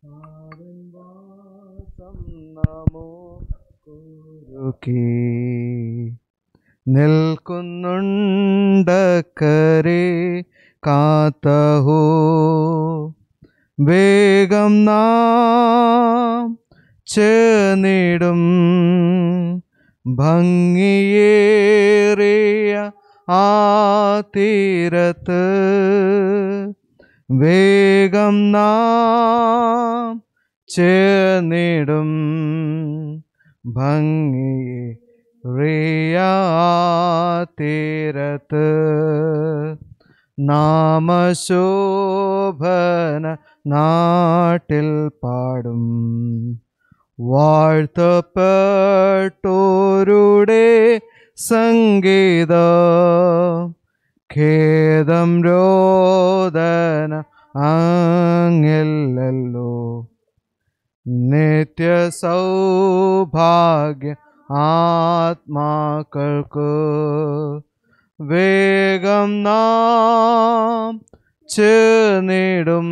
കുറുക്കി നിൽക്കുന്നുണ്ടക്കരെ കാത്തഹോ വേഗം നാം ചേർന്നിടും ഭംഗിയേറിയ ആ തീരത്ത് വേഗം നാം ചേർന്നിടും ഭംഗിയേറിയ ആ തീരത്ത് നാമശോഭന നാട്ടിൽ പാടും വാഴ്ത്തപ്പെട്ടോരുടെ സംഗീത ഖേദം രോദന അങ്ങില്ലല്ലോ നിത്യ സൗഭാഗ്യ ആത്മാക്കൾക്ക് വേഗം നാം ചേർന്നിടും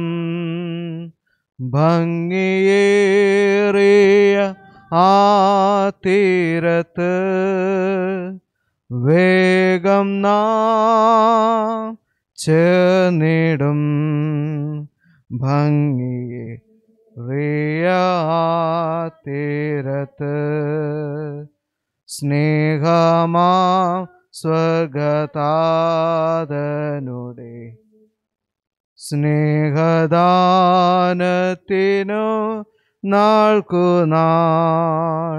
ഭംഗിയേറിയ ആ തീരത്ത് വേഗം നാം ചേർന്നിടും ഭംഗിയേറിയ ആ തീരത്ത് സ്നേഹമാ സ്വർഗതാതനുടെ സ്നേഹദാനത്തിനു നാൾക്കു നാൾ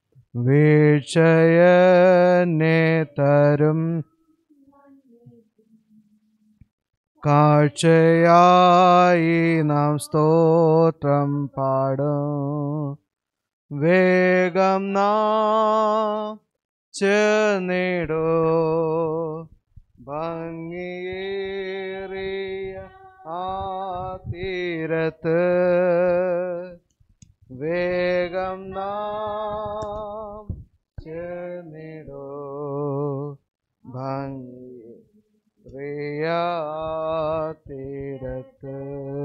വീഴ്ചയന്നെ തരും കാഴ്ചയായി നാം സ്തോത്രം പാടും വേഗം നാം ചേർന്നിടോ ഭംഗിയേറിയ ആ തീരത്ത് വേഗം നാം ചേർന്നിടോ ഭംഗിയേറിയ ആ തീരത്ത്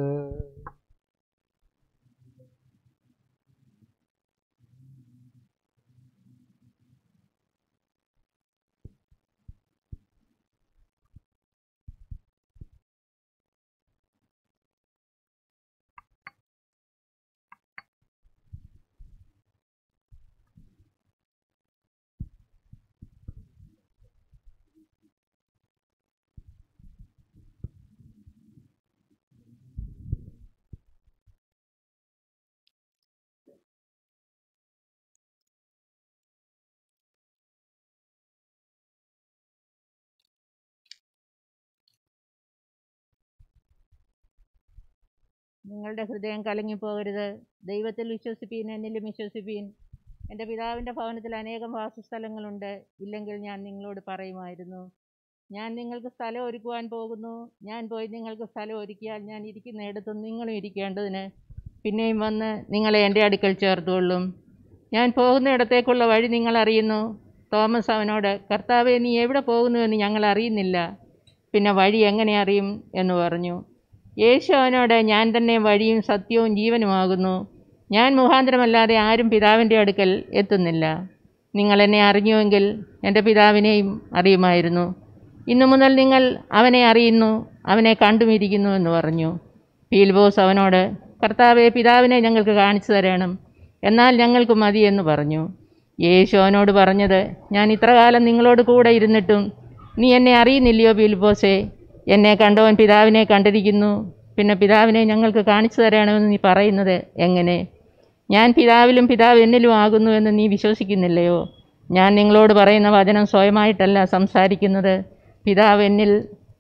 നിങ്ങളുടെ ഹൃദയം കലങ്ങിപ്പോകരുത് ദൈവത്തിൽ വിശ്വസിപ്പീൻ എന്നിലും വിശ്വസിപ്പീൻ എൻ്റെ പിതാവിൻ്റെ ഭവനത്തിൽ അനേകം വാസസ്ഥലങ്ങളുണ്ട് ഇല്ലെങ്കിൽ ഞാൻ നിങ്ങളോട് പറയുമായിരുന്നു ഞാൻ നിങ്ങൾക്ക് സ്ഥലം ഒരുക്കുവാൻ പോകുന്നു ഞാൻ പോയി നിങ്ങൾക്ക് സ്ഥലം ഒരുക്കിയാൽ ഞാൻ ഇരിക്കുന്നിടത്തും നിങ്ങളും ഇരിക്കേണ്ടതിന് പിന്നെയും വന്ന് നിങ്ങളെ എൻ്റെ അടുക്കൽ ചേർത്തുകൊള്ളും ഞാൻ പോകുന്നിടത്തേക്കുള്ള വഴി നിങ്ങൾ അറിയുന്നു തോമസ് അവനോട് കർത്താവെ നീ എവിടെ പോകുന്നുവെന്ന് ഞങ്ങൾ അറിയുന്നില്ല പിന്നെ വഴി എങ്ങനെ അറിയും എന്ന് പറഞ്ഞു യേശു അവനോട് ഞാൻ തന്നെ വഴിയും സത്യവും ജീവനുമാകുന്നു ഞാൻ മുഖാന്തരമല്ലാതെ ആരും പിതാവിൻ്റെ അടുക്കൽ എത്തുന്നില്ല നിങ്ങൾ എന്നെ അറിഞ്ഞുവെങ്കിൽ എൻ്റെ പിതാവിനെയും അറിയുമായിരുന്നു ഇന്നു മുതൽ നിങ്ങൾ അവനെ അറിയുന്നു അവനെ കണ്ടുമിരിക്കുന്നു എന്ന് പറഞ്ഞു പീൽബോസ് അവനോട് കർത്താവെ പിതാവിനെ ഞങ്ങൾക്ക് കാണിച്ചു തരണം എന്നാൽ ഞങ്ങൾക്ക് മതി എന്ന് പറഞ്ഞു യേശു അവനോട് പറഞ്ഞത് ഞാൻ ഇത്രകാലം നിങ്ങളോട് കൂടെ ഇരുന്നിട്ടും നീ എന്നെ അറിയുന്നില്ലയോ പീൽബോസേ എന്നെ കണ്ടവൻ പിതാവിനെ കണ്ടിരിക്കുന്നു പിന്നെ പിതാവിനെ ഞങ്ങൾക്ക് കാണിച്ചു തരണമെന്ന് നീ പറയുന്നത് എങ്ങനെ ഞാൻ പിതാവിലും പിതാവ് എന്നിലും ആകുന്നു എന്ന് നീ വിശ്വസിക്കുന്നില്ലയോ ഞാൻ നിങ്ങളോട് പറയുന്ന വചനം സ്വയമായിട്ടല്ല സംസാരിക്കുന്നത് പിതാവ് എന്നിൽ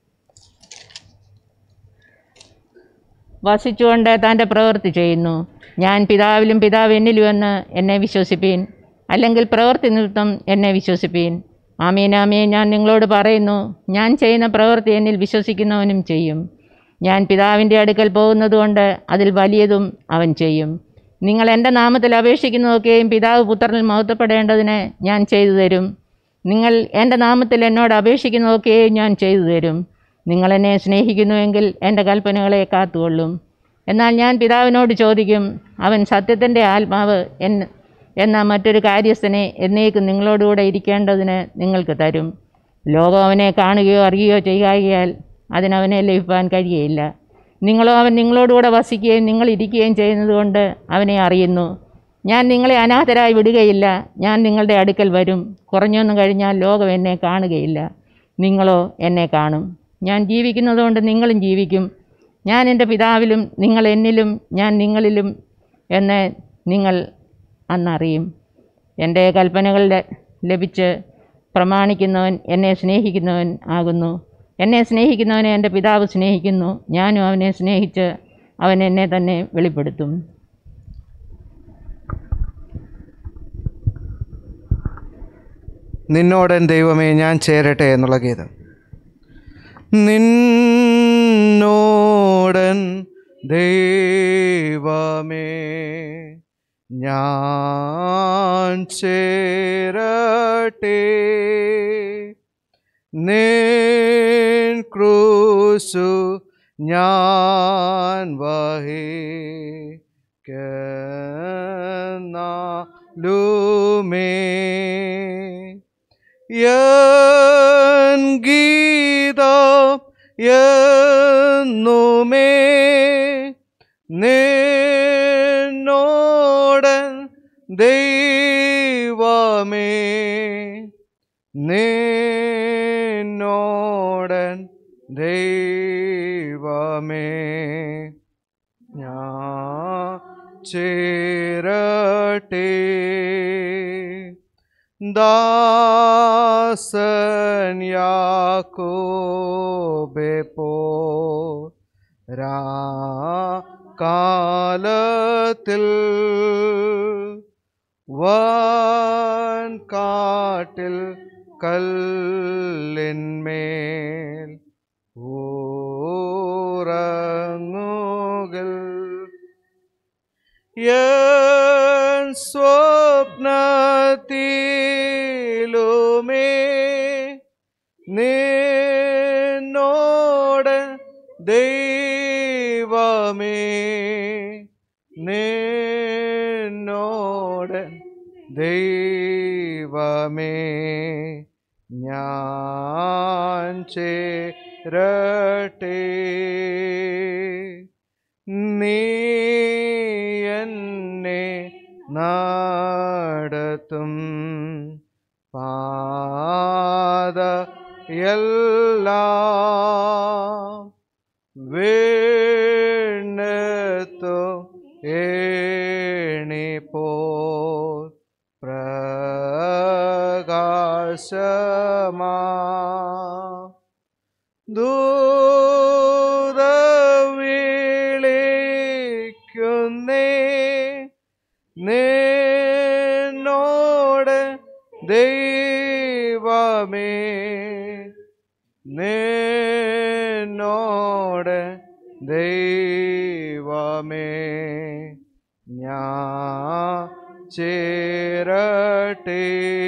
വസിച്ചുകൊണ്ട് തൻ്റെ പ്രവൃത്തി ചെയ്യുന്നു ഞാൻ പിതാവിലും പിതാവ് എന്നിലും എന്ന് എന്നെ വിശ്വസിപ്പീൻ അല്ലെങ്കിൽ പ്രവൃത്തി നിമിത്തം എന്നെ വിശ്വസിപ്പീൻ ആമീൻ ആമീൻ ഞാൻ നിങ്ങളോട് പറയുന്നു ഞാൻ ചെയ്യുന്ന പ്രവൃത്തി എന്നിൽ വിശ്വസിക്കുന്നവനും ചെയ്യും ഞാൻ പിതാവിൻ്റെ അടുക്കൽ പോകുന്നതുകൊണ്ട് അതിൽ വലിയതും അവൻ ചെയ്യും നിങ്ങൾ എൻ്റെ നാമത്തിൽ അപേക്ഷിക്കുന്നതൊക്കെയും പിതാവ് പുത്രനിൽ മഹത്വപ്പെടേണ്ടതിന് ഞാൻ ചെയ്തു തരും നിങ്ങൾ എൻ്റെ നാമത്തിൽ എന്നോട് അപേക്ഷിക്കുന്നതൊക്കെയും ഞാൻ ചെയ്തു തരും നിങ്ങൾ എന്നെ സ്നേഹിക്കുന്നുവെങ്കിൽ എൻ്റെ കൽപ്പനകളെ കാത്തുകൊള്ളും എന്നാൽ ഞാൻ പിതാവിനോട് ചോദിക്കും അവൻ സത്യത്തിൻ്റെ ആത്മാവ് എൻ എന്ന മറ്റൊരു കാര്യസ്ഥനെ എന്നേക്കും നിങ്ങളോടുകൂടെ ഇരിക്കേണ്ടതിന് നിങ്ങൾക്ക് തരും ലോകം അവനെ കാണുകയോ അറിയുകയോ ചെയ്യാകിയാൽ അതിനവനെ ലഭിപ്പാൻ കഴിയുകയില്ല നിങ്ങളോ അവൻ നിങ്ങളോടുകൂടെ വസിക്കുകയും നിങ്ങൾ ഇരിക്കുകയും ചെയ്യുന്നതുകൊണ്ട് അവനെ അറിയുന്നു ഞാൻ നിങ്ങളെ അനാഥരായി വിടുകയില്ല ഞാൻ നിങ്ങളുടെ അടുക്കൽ വരും കുറഞ്ഞൊന്നും കഴിഞ്ഞാൽ ലോകം എന്നെ കാണുകയില്ല നിങ്ങളോ എന്നെ കാണും ഞാൻ ജീവിക്കുന്നതുകൊണ്ട് നിങ്ങളും ജീവിക്കും ഞാൻ എൻ്റെ പിതാവിലും നിങ്ങൾ എന്നിലും ഞാൻ നിങ്ങളിലും എന്ന് നിങ്ങൾ അന്നറിയും എൻ്റെ കൽപ്പനകൾ ല- ലഭിച്ച് പ്രമാണിക്കുന്നവൻ എന്നെ സ്നേഹിക്കുന്നവൻ ആകുന്നു എന്നെ സ്നേഹിക്കുന്നവനെ എൻ്റെ പിതാവ് സ്നേഹിക്കുന്നു ഞാനും അവനെ സ്നേഹിച്ച് അവൻ എന്നെ തന്നെ വെളിപ്പെടുത്തും നിന്നോടൻ ദൈവമേ ഞാൻ ചേരട്ടെ എന്നുള്ള ഗീതം നിന്നോടൻ ദൈവമേ ഞാൻ ചേരട്ടെ നിൻ ക്രൂസു ഞാൻ വഹിക്കുന്നാലുമേ എൻ ഗീതം എന്നുമേ നിന്നോടൻ ദൈവമേ നിന്നോടൻ ദൈവമേ ഞാൻ ചേരട്ടെ ദാസൻ യാക്കോബെ പോ കാലത്തിൽ വൻ കാട്ടിൽ കല്ലിന്മേൽ ഊറങ്ങുകൾ എൻ സ്വപ്നത്തിലുമേ നിന്നോട് ദൈവമേ നിന്നോട് ദൈവമേ ഞാൻ ചേരട്ടെ നീ എന്നെ നടത്തും പാത എല്ലാം വീണത്തോ ഏണിപ്പോ പ്രകാശമാ ദൂതവിളിക്കുന്നേ നിന്നോട് ദൈവമേ നിന്നോട് ദൈവമേ ഞാൻ ചേരട്ടെ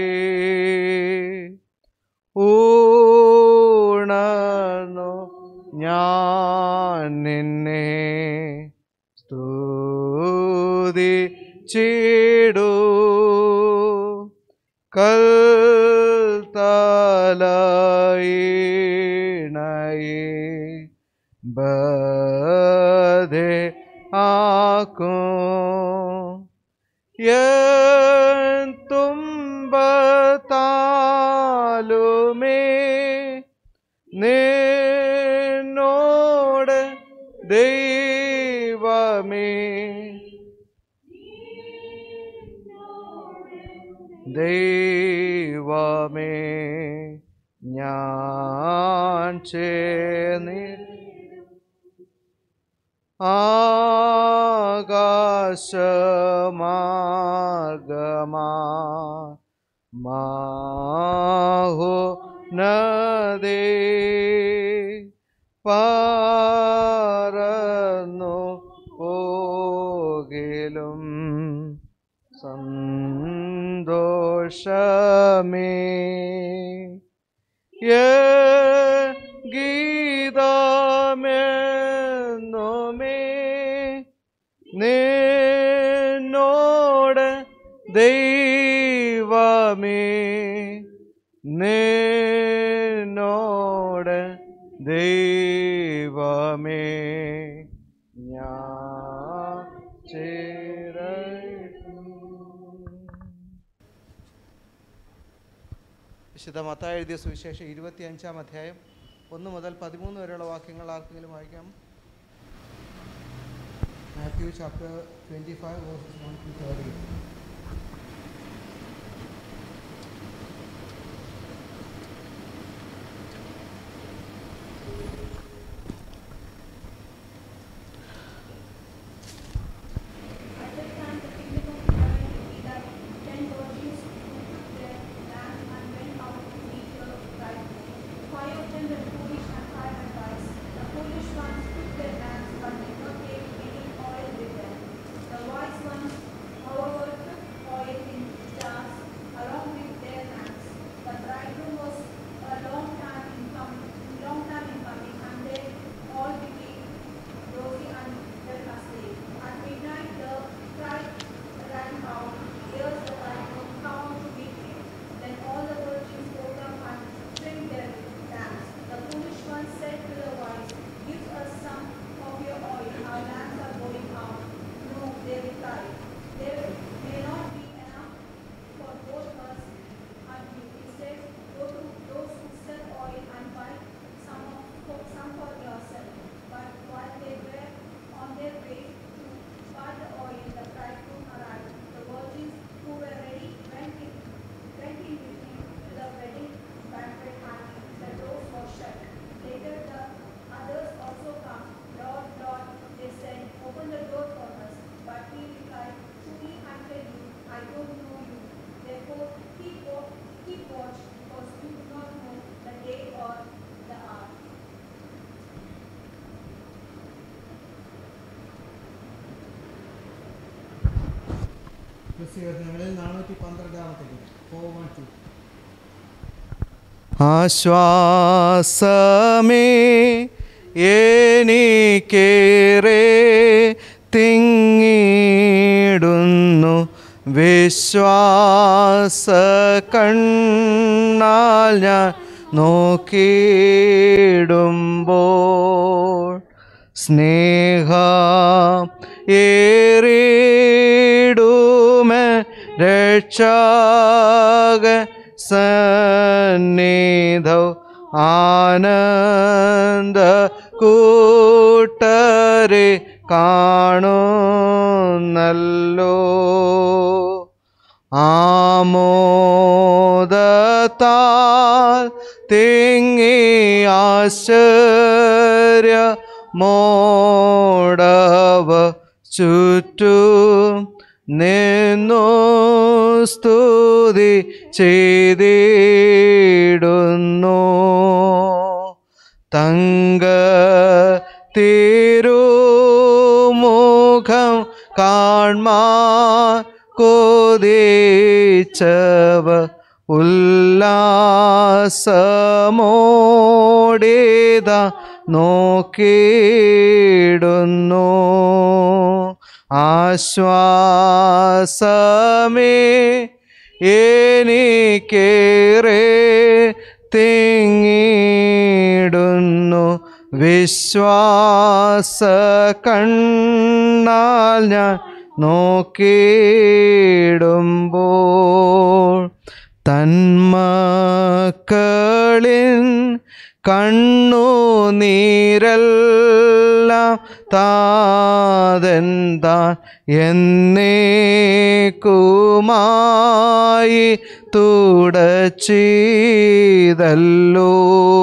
ഊണന്നു ഞാൻ നിന്നെ സ്തുതി ചീടൂ കൽത്തലയിണയെ ബധേ ആക്കും എൻ തുമ്പത്താലുമേ നിന്നോട് ദൈവമേ ദൈവമേ ഞാൻ ചേർന്നി ആകാശമാർഗമാ മാഹോ നദേ പാറന്നു പോകിലും സന്തോഷമേ ഗീതമെന്നുമേ ദൈവമേ നിന്നോട് ദൈവമേ ഞാൻ ചേരട്ടു വിശുദ്ധ മത്തായി എഴുതിയ സുവിശേഷം ഇരുപത്തിയഞ്ചാം അധ്യായം ഒന്ന് മുതൽ പതിമൂന്ന് വരെയുള്ള വാക്യങ്ങൾ ആർക്കെങ്കിലും വായിക്കാം Matthew chapter twenty five verses one two thirty At that time, the kingdom of heaven will be like ten virgins who took their lamps and went out to meet the bridegroom. Five of them were foolish and five were wise. The foolish ones took their lamps, but did not take any oil with them. The wise ones, however, took oil in jars along with their lamps. The bridegroom was a long time in coming, long time in coming, and they all became rosy and well asleep. At midnight the bride ran out, here's the bridegroom, come to meet him. Then all the virgins woke up and trimmed their lamps. The foolish ones said to the wise, Give us some of your oil, our lamps are going out. No, they replied, there may not be enough for both us and you. Instead, go to those who sell oil and buy some of, for, some for yourself. But while they were on their way to buy the oil, the bridegroom arrived. The virgins who were ready went in, went in with him to the wedding banquet and the doors were shut. Later the others also come. Lord, Lord, they said, open the door for us. But he replied, truly I tell you, I don't know you. Therefore keep watch, keep watch, because you do not know the day or the hour. ക്രിസ്തീയങ്ങളിൽ നാനൂറ്റി പന്ത്രണ്ടാമത്തെ four one two ആശ്വാസമേ എനിക്കേറെ തിങ്ങിടുന്നു വിശ്വാസ കണ്ണാൽ ഞാൻ നോക്കിയിടുമ്പോൾ സ്നേഹ ഏറിടുമേ രക്ഷാക സന്നിധൗ ആനന്ദ കൂട്ടരെ കാണുന്നല്ലോ ആമോദത്താൽ തിങ്ങി ആശ്ചര്യ മോടവ ചുറ്റും നിന്നു സ്തുതി ചെയ്തിടുന്നു തങ്ക തിരുമുഖം കാൺമാൻ കൊതിച്ചവ ഉല്ലാസമോടിത നോക്കിയിടുന്നു ആശ്വാസമേ എനിക്കേറെ തിങ്ങിടുന്നു വിശ്വാസ കണ്ണാൽ ഞാൻ നോക്കിയിടുമ്പോൾ തന്മക്കളിൻ കണ്ണു നീരെല്ലാം താതെന്താൻ എന്നേക്കുമായി തുടച്ചിതല്ലോ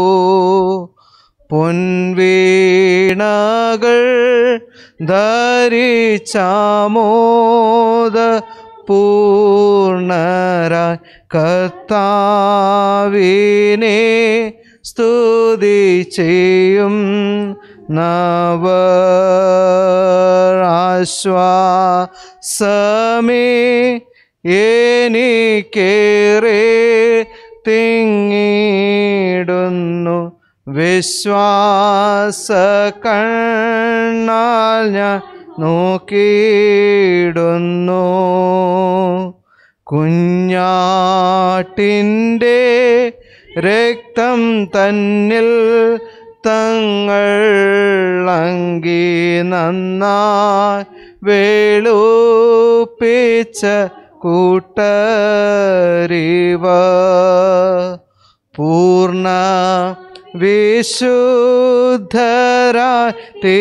പൊൻവീണകൾ ധരിച്ചാമോദ പൂർണരായി കർത്താവിനെ സ്തുതി ചെയ്യും നവരാശ്വാസമേ എനിക്കേറെ തിങ്ങിടുന്നു വിശ്വാസ കണ്ണാൽ ഞാൻ നോക്കിയിടുന്നു കുഞ്ഞാട്ടിൻ്റെ രക്തം തന്നിൽ തങ്ങൾ അങ്കി നന്നായി വേളുപ്പിച്ച കൂട്ടരിവ പൂർണ്ണ വിശുദ്ധരായി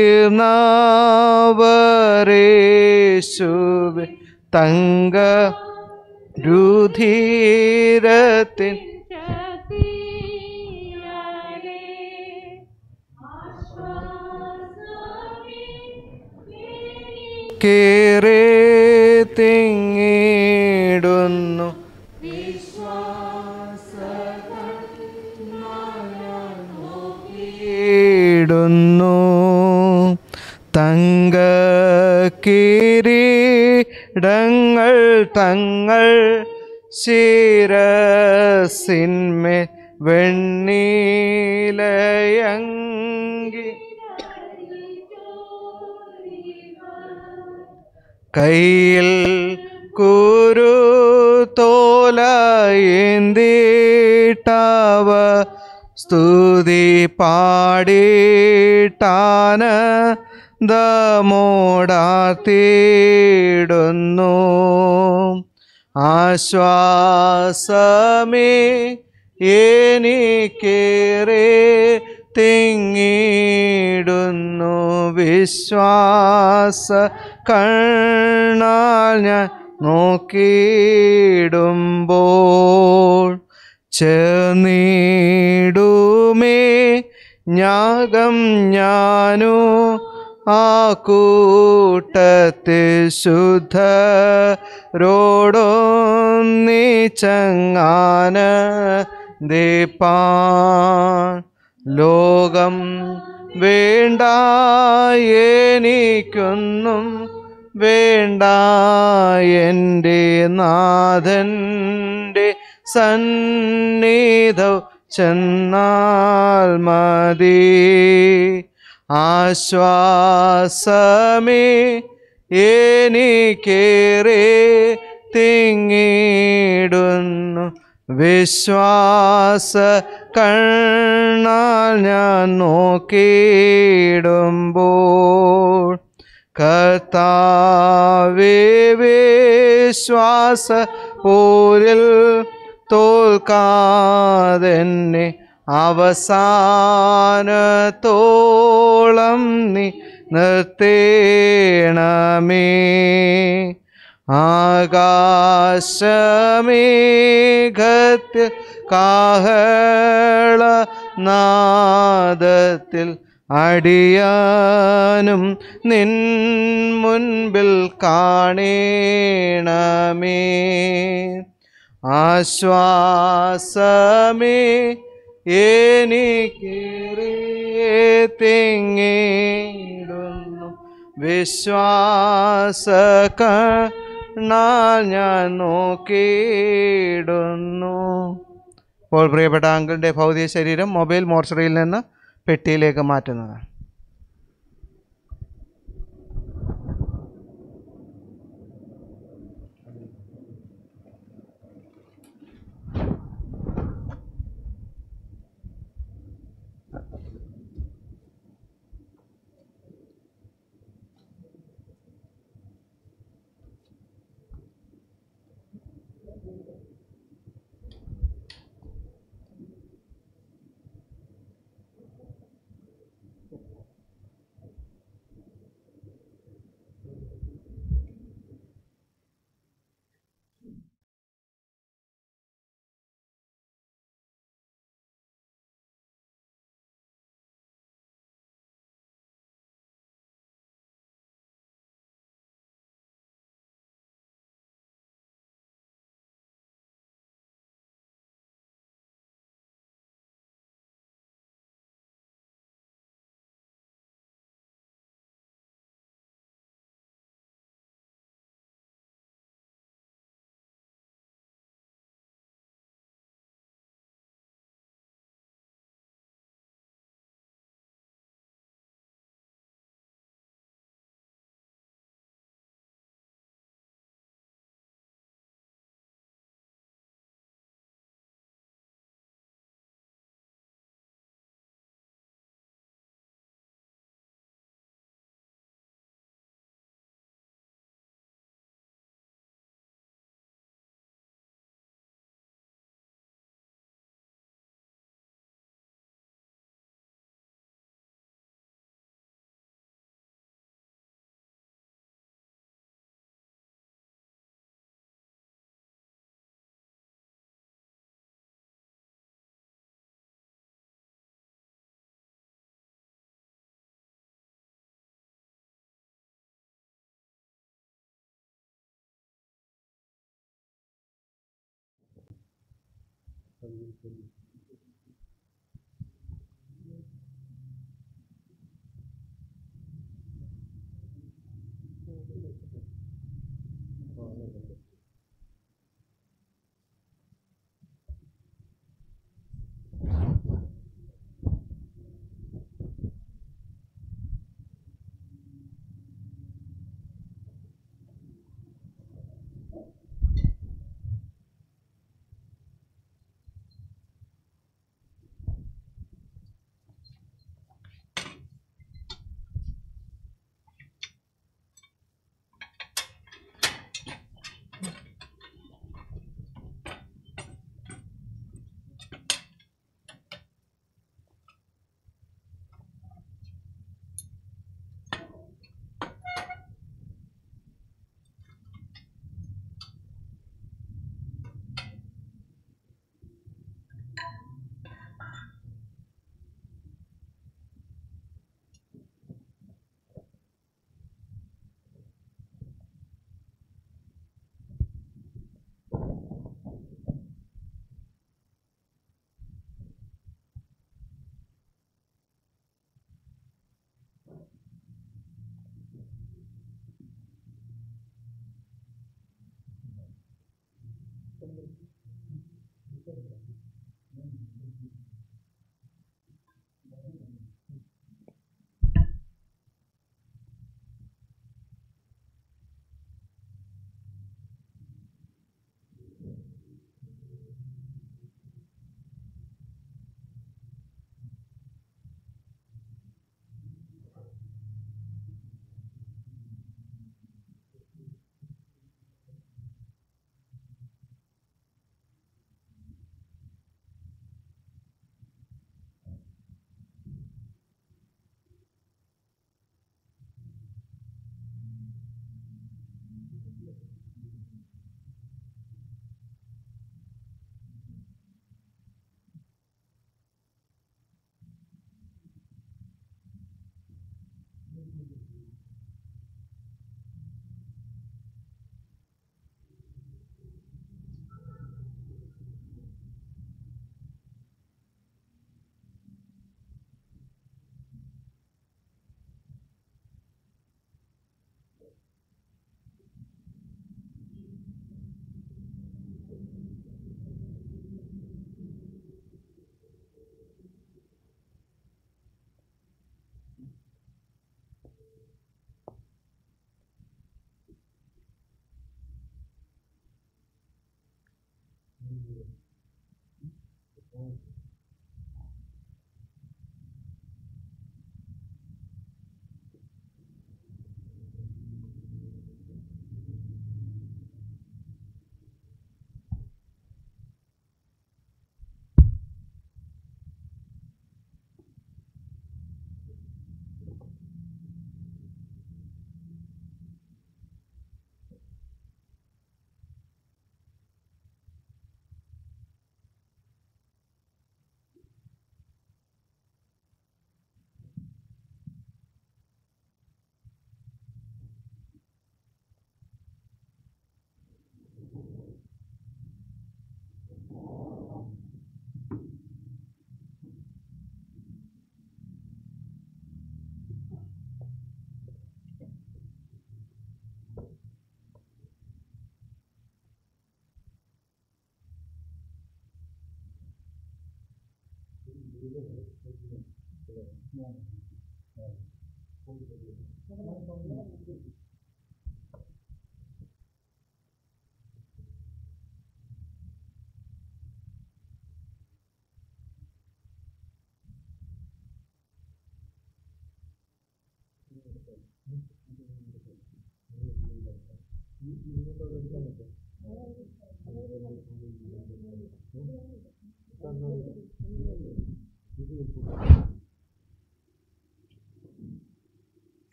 തീർന്നവരേശുവെ തങ്ക രുധീരത്തിൻ കേറെ തിങ്ങിടുന്നു ഇടുന്നു തങ്ക കിരീടങ്ങൾ തങ്ങൾ ശിരസിന്മേ വെണ്ണീലയങ്കി കയ്യിൽ കുരു തോലയേന്തിട്ടവ സ്തുതി പാടിട്ടാന ദമോടാത്തിടുന്നു ആശ്വാസമേ എനിക്കേറെ തിങ്ങിടുന്നു വിശ്വാസ കണ്ണാൽ ഞാൻ നോക്കിയിടുമ്പോൾ ചേർന്നിടുമേ ഞാകം ഞാനു ആ കൂട്ടത്തെ ശുദ്ധ റോഡൊന്നി ചങ്ങാന ദീപാൻ ലോകം വേണ്ട എനിക്കൊന്നും വേണ്ട എൻ്റെ നാഥൻ്റെ സന്നിധ ചെന്നാൽ മതി ആശ്വാസമേ എനിക്കേറെ തിങ്ങിടുന്നു വിശ്വാസ കണ്ണാൽ ഞാൻ നോക്കിയിടുമ്പോൾ കർത്താവേ വിശ്വാസ പോരിൽ തോൽക്കാതെന്നെ അവസാനത്തോളം നീ നിർത്തേണമേ ആകാശമേഘത്തിൽ കാഹള നാദത്തിൽ അടിയാനും നിൻ മുൻപിൽ കാണേണമേ ആശ്വാസമേ എനിക്കേറെ തെങ്ങിടുന്നു വിശ്വാസ കണ്ണാൽ ഞാൻ നോക്കിയിടുന്നു ഇപ്പോൾ പ്രിയപ്പെട്ട അങ്കിളിൻ്റെ ഭൗതിക ശരീരം മൊബൈൽ മോർച്ചറിയിൽ നിന്ന് പെട്ടിയിലേക്ക് മാറ്റുന്നതാണ്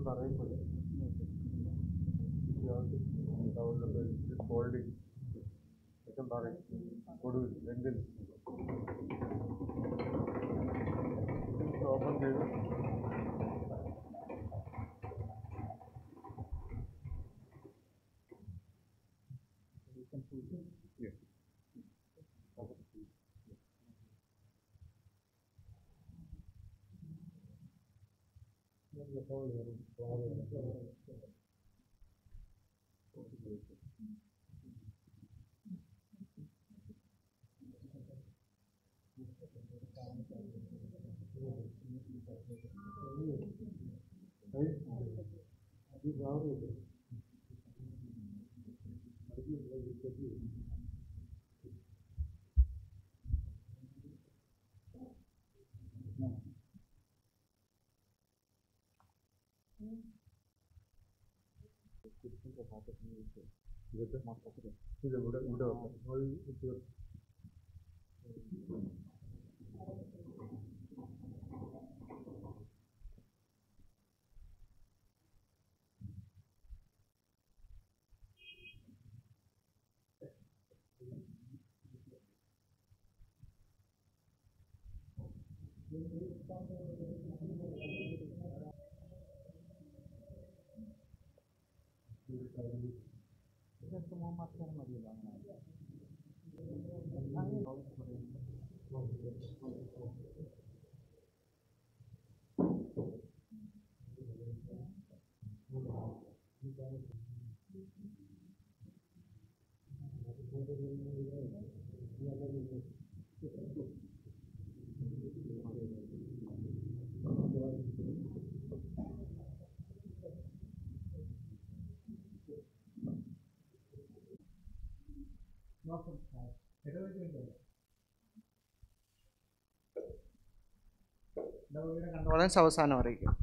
കണ്ടോളൻസ് അവസാനം അറിയിക്കും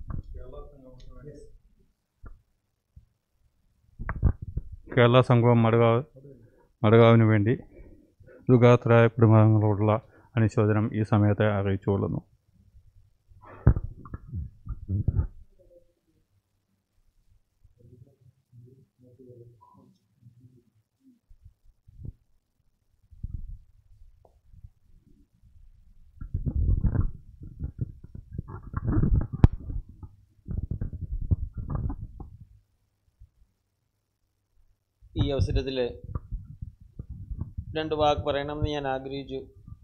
കേരള സംഘം മടുകാവ് മടുകാവിന് വേണ്ടി ദുഃഖാത്തരായ കുടുംബാംഗങ്ങളോടുള്ള അനുശോചനം ഈ സമയത്തെ അറിയിച്ചുകൊള്ളുന്നു ഈ അവസരത്തിൽ രണ്ട് വാക്ക് പറയണമെന്ന് ഞാൻ ആഗ്രഹിച്ചു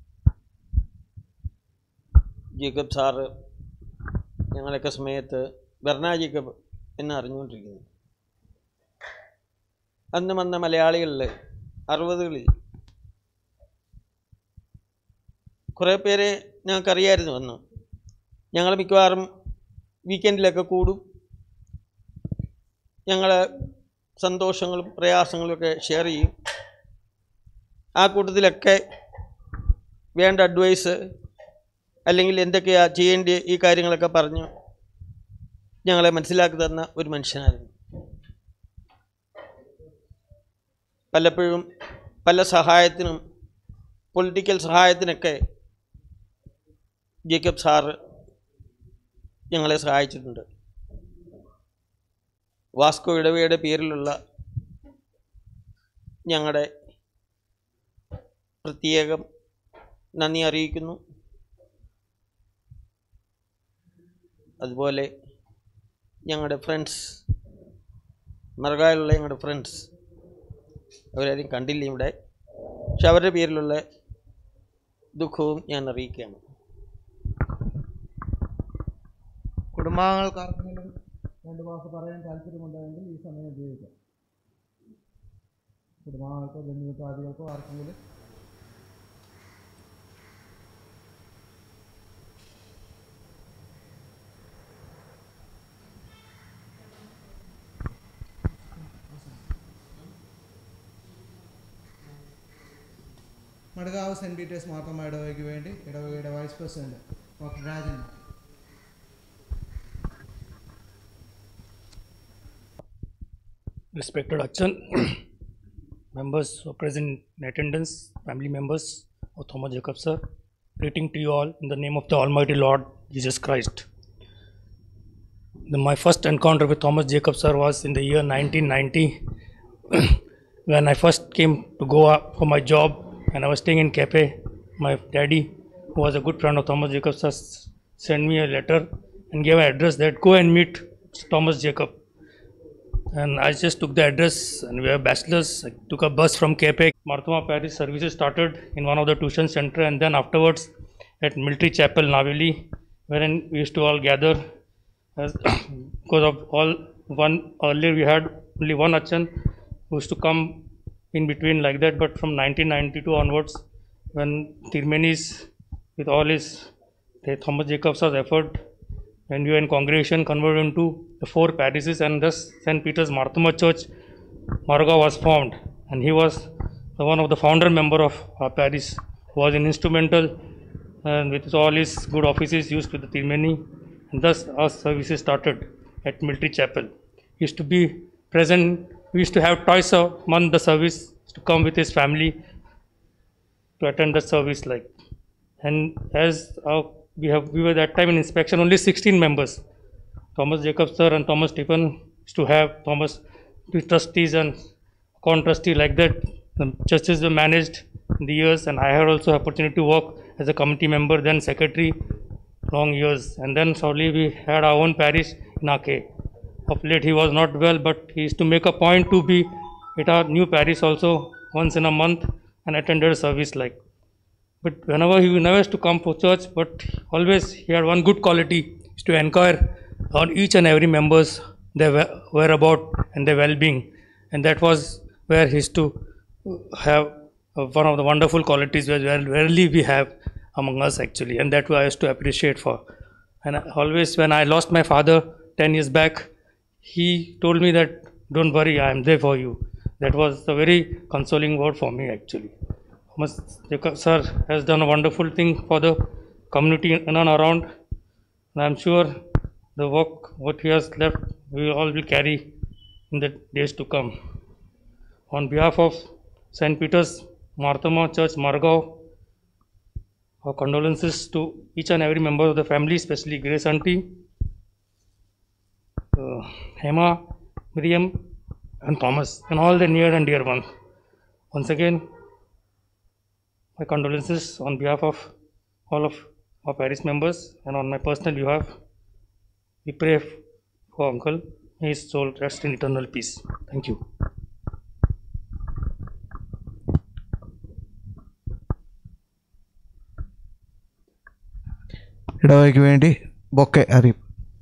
ജേക്കബ് സാറ് ഞങ്ങളൊക്കെ സമയത്ത് ബെർണ ജേക്കബ് എന്ന് അറിഞ്ഞുകൊണ്ടിരിക്കുന്നു അന്ന് വന്ന മലയാളികളിൽ അറുപതുകളിൽ കുറേ പേരെ ഞങ്ങൾക്കറിയായിരുന്നു അന്ന് ഞങ്ങൾ മിക്കവാറും വീക്കെൻഡിലൊക്കെ കൂടും ഞങ്ങൾ സന്തോഷങ്ങളും പ്രയാസങ്ങളും ഒക്കെ ഷെയർ ചെയ്യും ആ കൂട്ടത്തിലൊക്കെ വേണ്ട അഡ്വൈസ് അല്ലെങ്കിൽ എന്തൊക്കെയാണ് ചെയ്യേണ്ട ഈ കാര്യങ്ങളൊക്കെ പറഞ്ഞു ഞങ്ങളെ മനസ്സിലാക്കി തന്ന ഒരു മനുഷ്യനായിരുന്നു പലപ്പോഴും പല സഹായത്തിനും പൊളിറ്റിക്കൽ സഹായത്തിനൊക്കെ ജേക്കബ് സാറ് ഞങ്ങളെ സഹായിച്ചിട്ടുണ്ട് വാസ്കോ ഇടവയുടെ പേരിലുള്ള ഞങ്ങളുടെ പ്രത്യേകം നന്ദി അറിയിക്കുന്നു അതുപോലെ ഞങ്ങളുടെ ഫ്രണ്ട്സ് മറകായിലുള്ള ഞങ്ങളുടെ ഫ്രണ്ട്സ് അവരാരും കണ്ടില്ല ഇവിടെ പക്ഷെ അവരുടെ പേരിലുള്ള ദുഃഖവും ഞാൻ അറിയിക്കുകയാണ് കുടുംബാംഗങ്ങൾക്ക് ആർക്കെങ്കിലും രണ്ട് വാക്ക് പറയാൻ താല്പര്യമുണ്ടെങ്കിൽ ഈ സമയം ഉപയോഗിക്കാം കുടുംബാംഗങ്ങൾക്കോ ബന്ധുമിത്രാദികൾക്കോ ആർക്കെങ്കിലും മടകാവ് സെൻറ്റ് പീറ്റേഴ്സ് മാർത്തമ്മ ഇടവകയ്ക്ക് വേണ്ടി ഇടവകയുടെ vice president doctor Rajan respected Achan, members who are present in attendance, family members of Thomas Jacob sir, greeting to you all in the name of the Almighty Lord Jesus Christ. The, my first encounter with Thomas Jacob sir was in the year 1990 when I first came to Goa for my job and I was staying in Kepe. My daddy, who was a good friend of Thomas Jacob sir, s- sent me a letter and gave an address that go and meet Thomas Jacob. And I just took the address and we were bachelors. I took a bus from Kepe. Marthoma Parish services started in one of the tuition center and then afterwards at Military Chapel, Naveli, wherein we used to all gather as because of all one earlier we had only one achan who used to come in between like that but from 1992 onwards when Tirmenis with all his the Thomas Jacobs' effort when we were in congregation converted into the four parishes and thus St. Peter's Marthoma Church Marga was formed and he was the one of the founder member of our parish who was an instrumental and with all his good offices used with the Tirmeni and thus our services started at Military Chapel. He used to be present, we used to have twice a month the service to come with his family to attend the service like. And as our, we have we were that time in inspection only 16 members. Thomas Jacob sir and Thomas Stephen used to have Thomas the trustees and con trustee like that. The churches were managed in the years and I had also opportunity to work as a committee member then secretary long years and then slowly we had our own parish in Ake. Of late he was not well but he used to make a point to be at our new parish also once in a month and attended a service like. But whenever he never used to come for church, but always he had one good quality is to inquire on each and every members their whe- whereabout and their well-being, and that was where he used to have uh, one of the wonderful qualities where where rarely we have among us actually, and that I used to appreciate for. And I- always when I lost my father ten years back, he told me that don't worry, I am there for you. That was a very consoling word for me actually. Thomas Jacob sir has done a wonderful thing for the community in and around. And I'm sure the work what he has left we all will carry in the days to come. On behalf of St. Peter's Marthama Church, Margao, our condolences to each and every member of the family, especially Grace Auntie, uh, Hema, Miriam, and Thomas, and all the near and dear ones. Once again, my condolences on behalf of all of our parish members and on my personal behalf. We pray for uncle. May his soul rest in eternal peace. Thank you. ഇടവയ്ക്ക് വേണ്ടി bouquet അറിയിപ്പ്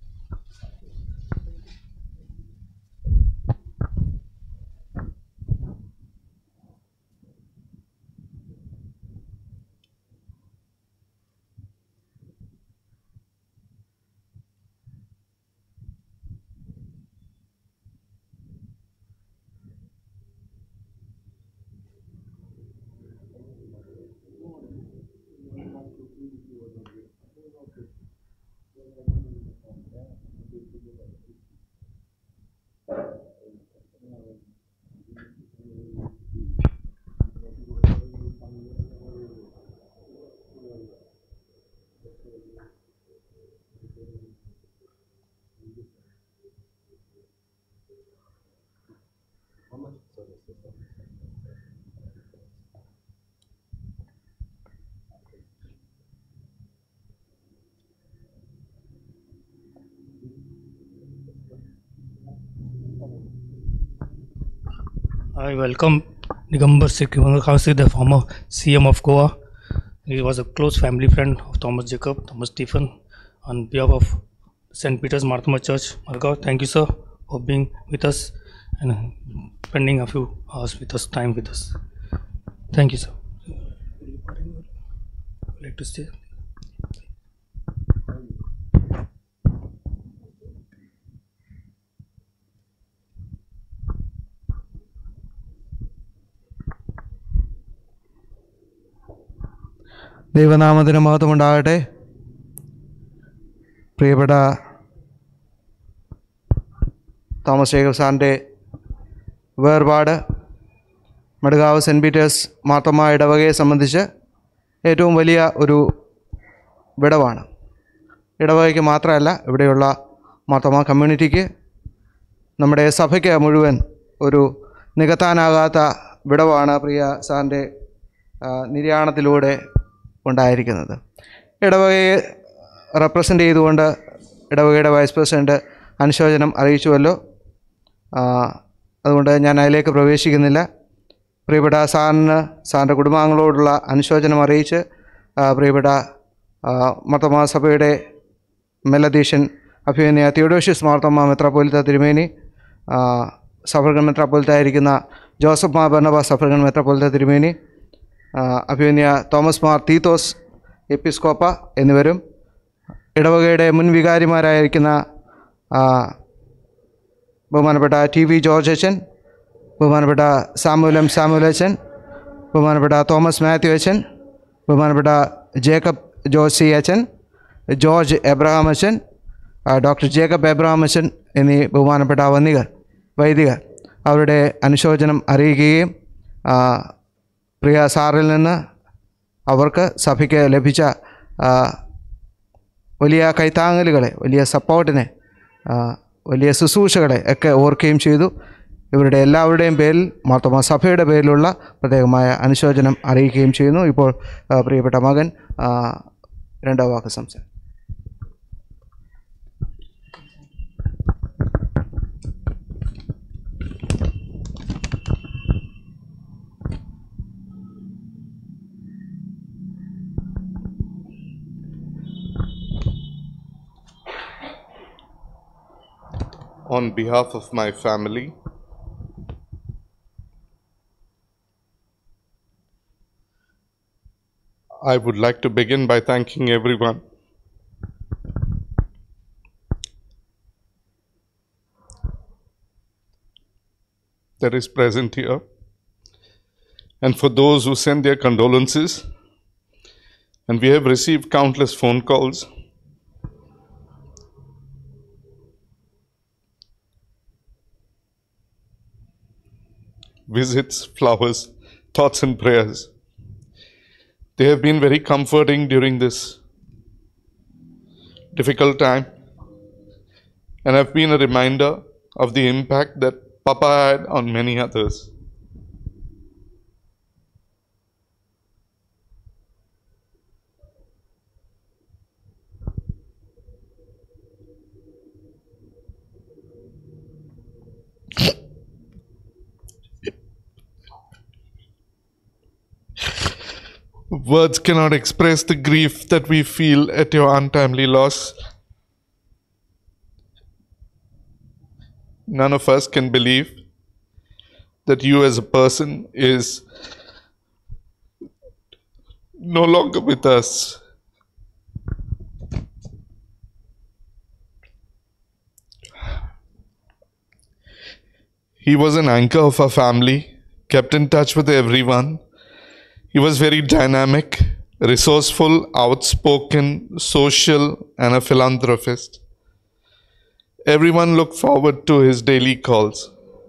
I welcome Digambar Sikh Kaushik, the former CM of Goa. He was a close family friend of Thomas Jacob, Thomas Stephen. On behalf of St. Peter's Marthama Church, Margao, thank you, sir, for being with us and spending a few hours with us, time with us. Thank you, sir. Like to stay? ദൈവനാമത്തിന് മഹത്വമുണ്ടാകട്ടെ പ്രിയപ്പെട്ട Thomas Jacob സാറിൻ്റെ വേർപാട് മടുകാവ് cent Peter's മാത്തമ്മ ഇടവകയെ സംബന്ധിച്ച് ഏറ്റവും വലിയ ഒരു വിടവാണ് ഇടവകയ്ക്ക് മാത്രമല്ല ഇവിടെയുള്ള മാർത്തോമ കമ്മ്യൂണിറ്റിക്ക് നമ്മുടെ സഭയ്ക്ക് മുഴുവൻ ഒരു നികത്താനാകാത്ത വിടവാണ് പ്രിയ സാറിൻ്റെ ആ, നിര്യാണത്തിലൂടെ ഉണ്ടായിരിക്കുന്നത് ഇടവകയെ റെപ്രസെൻ്റ് ചെയ്തുകൊണ്ട് ഇടവകയുടെ വൈസ് പ്രസിഡൻറ്റ് അനുശോചനം അറിയിച്ചുവല്ലോ ആ, അതുകൊണ്ട് ഞാൻ അതിലേക്ക് പ്രവേശിക്കുന്നില്ല പ്രിയപ്പെട്ട സാറിന് സാറിൻ്റെ കുടുംബാംഗങ്ങളോടുള്ള അനുശോചനം അറിയിച്ച് ആ, പ്രിയപ്പെട്ട മർത്തമാ സഭയുടെ മെലദീഷൻ അഭിമന്യ തിയോഡോഷ്യസ് മാർത്തമ്മ മെത്രാപ്പോലിത്ത തിരുമേനി ആ, സഫർഗൻ മെത്രാപ്പോലിത്ത ആയിരിക്കുന്ന ജോസഫ് മാർ ബർണബ സഫർഗൻ മെത്രാപ്പോലിത്ത തിരുമേനി ആ, അഭിമന്യ തോമസ് മാർ തീത്തോസ് എപ്പിസ്കോപ്പ എന്നിവരും ഇടവകയുടെ മുൻ വികാരിമാരായിരിക്കുന്ന ആ, ബഹുമാനപ്പെട്ട ടി വി ജോർജ് അച്ഛൻ ബഹുമാനപ്പെട്ട സാമുൽ എം സാമുൽ അച്ഛൻ ബഹുമാനപ്പെട്ട തോമസ് മാത്യു അച്ഛൻ ബഹുമാനപ്പെട്ട ജേക്കബ് ജോസി അച്ഛൻ ജോർജ് എബ്രഹാം അച്ഛൻ ആ, ഡോക്ടർ ജേക്കബ് എബ്രഹാം അച്ഛൻ എന്നീ ബഹുമാനപ്പെട്ട വന്നികർ വൈദികർ അവരുടെ അനുശോചനം അറിയിക്കുകയും ആ, പ്രിയ സാറിൽ നിന്ന് അവർക്ക് സഭയ്ക്ക് ലഭിച്ച ആ, വലിയ കൈത്താങ്ങലുകളെ വലിയ സപ്പോർട്ടിനെ ആ, വലിയ ശുശ്രൂഷകളെ ഒക്കെ ഓർക്കുകയും ചെയ്തു ഇവരുടെ എല്ലാവരുടെയും പേരിൽ മാർത്തോമ സഭയുടെ പേരിലുള്ള പ്രത്യേകമായ അനുശോചനം അറിയിക്കുകയും ചെയ്യുന്നു ഇപ്പോൾ ആ, പ്രിയപ്പെട്ട മകൻ ആ, രണ്ടാം വാക്ക് സംസാരം on behalf of my family. I would like to begin by thanking everyone. That is present here, and for those who send their condolences. And we have received countless phone calls visits, flowers, thoughts, and prayers. They have been very comforting during this difficult time and have been a reminder of the impact that Papa had on many others. Words cannot express the grief that we feel at your untimely loss. None of us can believe that you as a person is no longer with us. He was an anchor of our family, kept in touch with everyone. He was very dynamic, resourceful, outspoken, social, and a philanthropist. Everyone looked forward to his daily calls.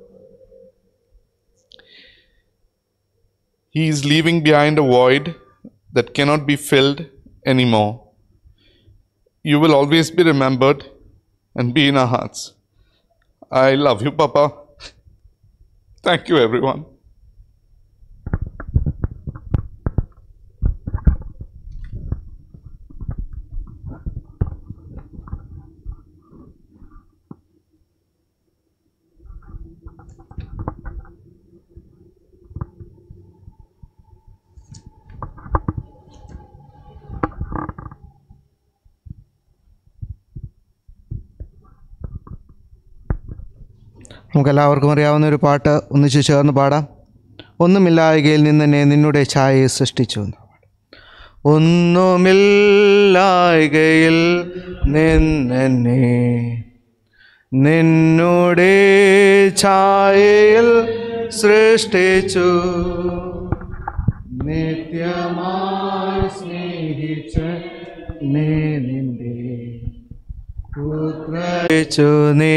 He is leaving behind a void that cannot be filled anymore. You will always be remembered and be in our hearts. I love you, Papa. Thank you, everyone. നമുക്കെല്ലാവർക്കും അറിയാവുന്ന ഒരു പാട്ട് ഒന്നിച്ച് ചേർന്ന് പാടാം ഒന്നുമില്ലായകയിൽ നിന്ന് തന്നെ നിന്നുടെ ഛായയെ സൃഷ്ടിച്ചു എന്ന്. ഒന്നുമില്ലായകയിൽ നിന്നെ നിന്നുടെ ഛായയിൽ സൃഷ്ടിച്ചു നിത്യമായി സ്നേഹിച്ച നീ നിന്റെ പുത്രച്ചു നീ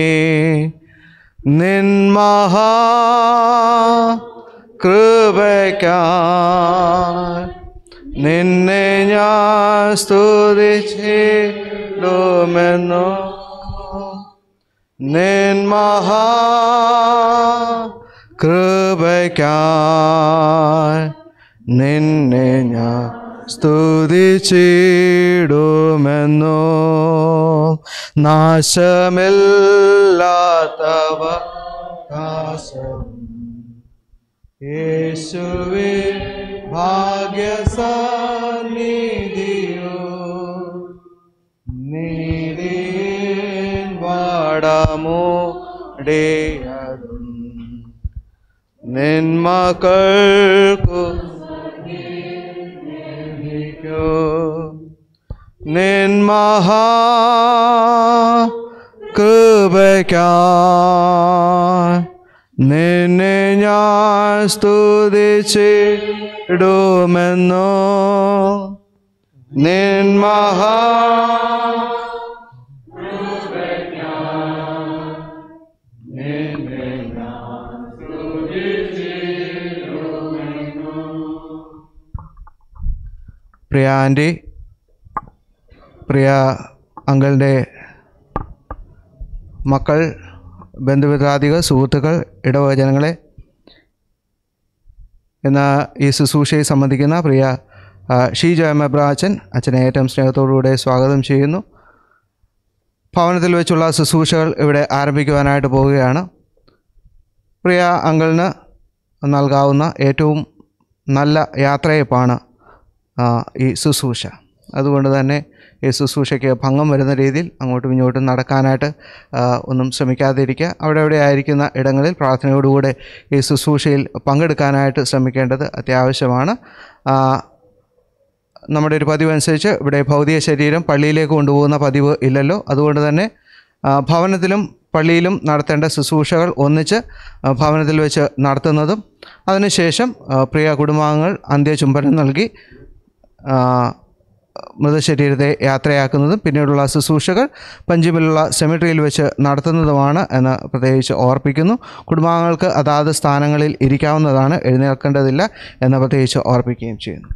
നിന്മഹാ കൃപയ്ക്കായി നിന്നെ ഞാൻ സ്തുതിച്ചിടുമെന്നോ നിൻ മഹാ കൃപയ്ക്കായി നിന്നെ ഞാൻ സ്തുതിച്ചിടുമെന്നോ നാശമില്ലാത്തവ കാശം യേശുവേ ഭാഗ്യസന്നിധിയോ നീതിൻ വാടമൂടിയതും നിൻ മക്കൾക്കു നീക്കോ നിൻ മഹാ കൃപയ്ക്കായി നിന്നെ ഞാൻ സ്തുതിച്ചിടുമെന്നോ നിൻ മഹാ നിന്നെ ഞാൻ പ്രിയ ആൻറ്റി പ്രിയ അങ്കിളിൻ്റെ മക്കൾ ബന്ധുമിത്രാദികൾ സുഹൃത്തുക്കൾ ഇടവചനങ്ങളെ എന്ന ഈ ശുശ്രൂഷയെ സംബന്ധിക്കുന്ന പ്രിയ ആ, ഷീജ എം എബ്രാച്ചൻ അച്ഛനെ ഏറ്റവും സ്നേഹത്തോടുകൂടെ സ്വാഗതം ചെയ്യുന്നു ഭവനത്തിൽ വെച്ചുള്ള ശുശ്രൂഷകൾ ഇവിടെ ആരംഭിക്കുവാനായിട്ട് പോവുകയാണ് പ്രിയ അങ്കിളിന് നൽകാവുന്ന ഏറ്റവും നല്ല യാത്രയപ്പാണ് ആ, ഈ ശുശ്രൂഷ അതുകൊണ്ട് തന്നെ ഈ ശുശ്രൂഷയ്ക്ക് ഭംഗം വരുന്ന രീതിയിൽ അങ്ങോട്ടും ഇങ്ങോട്ടും നടക്കാനായിട്ട് ആ, ഒന്നും ശ്രമിക്കാതിരിക്കുക അവിടെ അവിടെ ആയിരിക്കുന്ന ഇടങ്ങളിൽ പ്രാർത്ഥനയോടുകൂടെ ഈ ശുശ്രൂഷയിൽ പങ്കെടുക്കാനായിട്ട് ശ്രമിക്കേണ്ടത് അത്യാവശ്യമാണ് ആ, നമ്മുടെ ഒരു പതിവ് അനുസരിച്ച് ഇവിടെ ഭൗതിക ശരീരം പള്ളിയിലേക്ക് കൊണ്ടുപോകുന്ന പതിവ് ഇല്ലല്ലോ അതുകൊണ്ട് തന്നെ ആ, ഭവനത്തിലും പള്ളിയിലും നടത്തേണ്ട ശുശ്രൂഷകൾ ഒന്നിച്ച് ആ, ഭവനത്തിൽ വെച്ച് നടത്തുന്നതും അതിനുശേഷം ആ, പ്രിയ കുടുംബാംഗങ്ങൾ അന്ത്യചുംബനം നൽകി ആ, മൃതശരീരത്തെ യാത്രയാക്കുന്നതും പിന്നീടുള്ള ശുശ്രൂഷകൾ പഞ്ചിമിലുള്ള സെമിട്രിയിൽ വെച്ച് നടത്തുന്നതുമാണ് എന്ന് പ്രത്യേകിച്ച് ഓർപ്പിക്കുന്നു കുടുംബാംഗങ്ങൾക്ക് അതാത് സ്ഥാനങ്ങളിൽ ഇരിക്കാവുന്നതാണ് എഴുന്നേൽക്കേണ്ടതില്ല എന്ന് പ്രത്യേകിച്ച് ഓർപ്പിക്കുകയും ചെയ്യുന്നു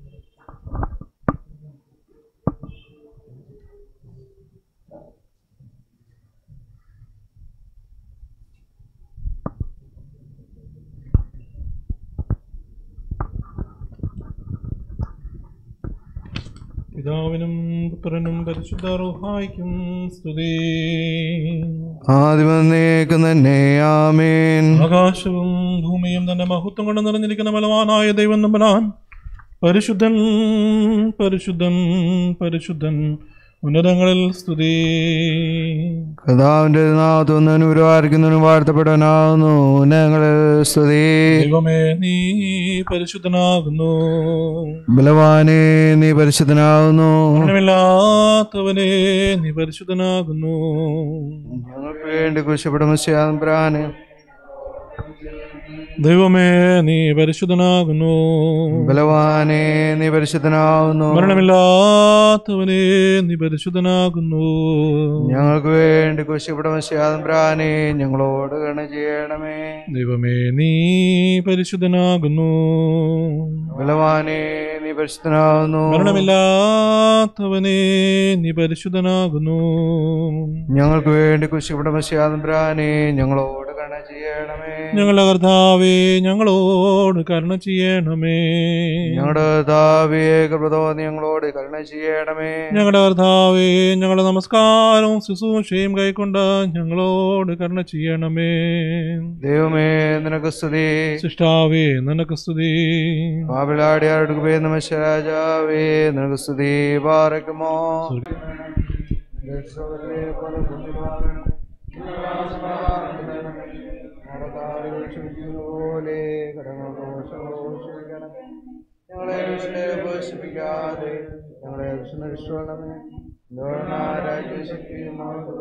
പിതാവിനും പുത്രനും പരിശുദ്ധ റുഹായിക്കും സ്തുതി ആദ്യമേക്കും തന്നെ ആമേൻ ആകാശവും ഭൂമിയും തന്റെ മഹത്വം കൊണ്ട് നിറഞ്ഞിരിക്കുന്ന ബലവാനായ ദൈവം നമ്പലാൻ പരിശുദ്ധൻ പരിശുദ്ധൻ പരിശുദ്ധൻ ഉന്നതങ്ങളിൽ സ്തുതി കഥാവിൻ്റെ നാഥൊന്നും ഗുരുവായിരിക്കുന്നതിനും വാഴ്ത്തപ്പെടാനാവുന്നു ഞങ്ങളെ സ്തുതി ദൈവമേ നീ പരിശുദ്ധനാകുന്നു ബലവാനെ നീ പരിശുദ്ധനാവുന്നു മരണമില്ലാത്തവനെ നീ പരിശുദ്ധനാകുന്നു ഞങ്ങൾക്ക് വേണ്ടി കുശപ്പെടുമ്പരാന് ദൈവമേ നീ പരിശുദ്ധനാകുന്നു ബലവാനെ നീ പരിശുദ്ധനാവുന്നു മരണമില്ലാത്തവനെ നീ പരിശുദ്ധനാകുന്നു ഞങ്ങൾക്ക് വേണ്ടി കുശപ്പെടുമ്പരാനെ ഞങ്ങളോട് കരുണ ചെയ്യണമേ ദൈവമേ നീ പരിശുദ്ധനാകുന്നു ബലവാനെ നീ പരിശുദ്ധനാവുന്നു മരണമില്ലാത്തവനെ നീ പരിശുദ്ധനാകുന്നു ഞങ്ങൾക്ക് വേണ്ടി കുശപ്പെടുമ്പരാനെ ഞങ്ങളോട് കരുണ ചെയ്യണമേ ഞങ്ങളുടെ കർത്താവേ ഞങ്ങളോട് കരുണ ചെയ്യണമേ ഞങ്ങളുടെ താവിയെ കൃപതോന്നി ഞങ്ങളോട് കരുണ ചെയ്യണമേ ഞങ്ങളുടെ കർത്താവേ ഞങ്ങളുടെ നമസ്കാരവും ശുശ്രൂഷയും കൈക്കൊണ്ട് ഞങ്ങളോട് കരുണ ചെയ്യണമേ ദൈവമേ നിനക്ക് സ്തുതി സൃഷ്ടാവേ നിനക്ക് സ്തുതി പാപിളാടിയാരുടെ പേ നമശരാജാവേ നിനക്ക് സ്തുതി പാറക്കുമോ ഞങ്ങളെ ഉപേക്ഷിപ്പിക്കാതെ ഞങ്ങളെ രക്ഷണമേ രാജ്യശക്തിയും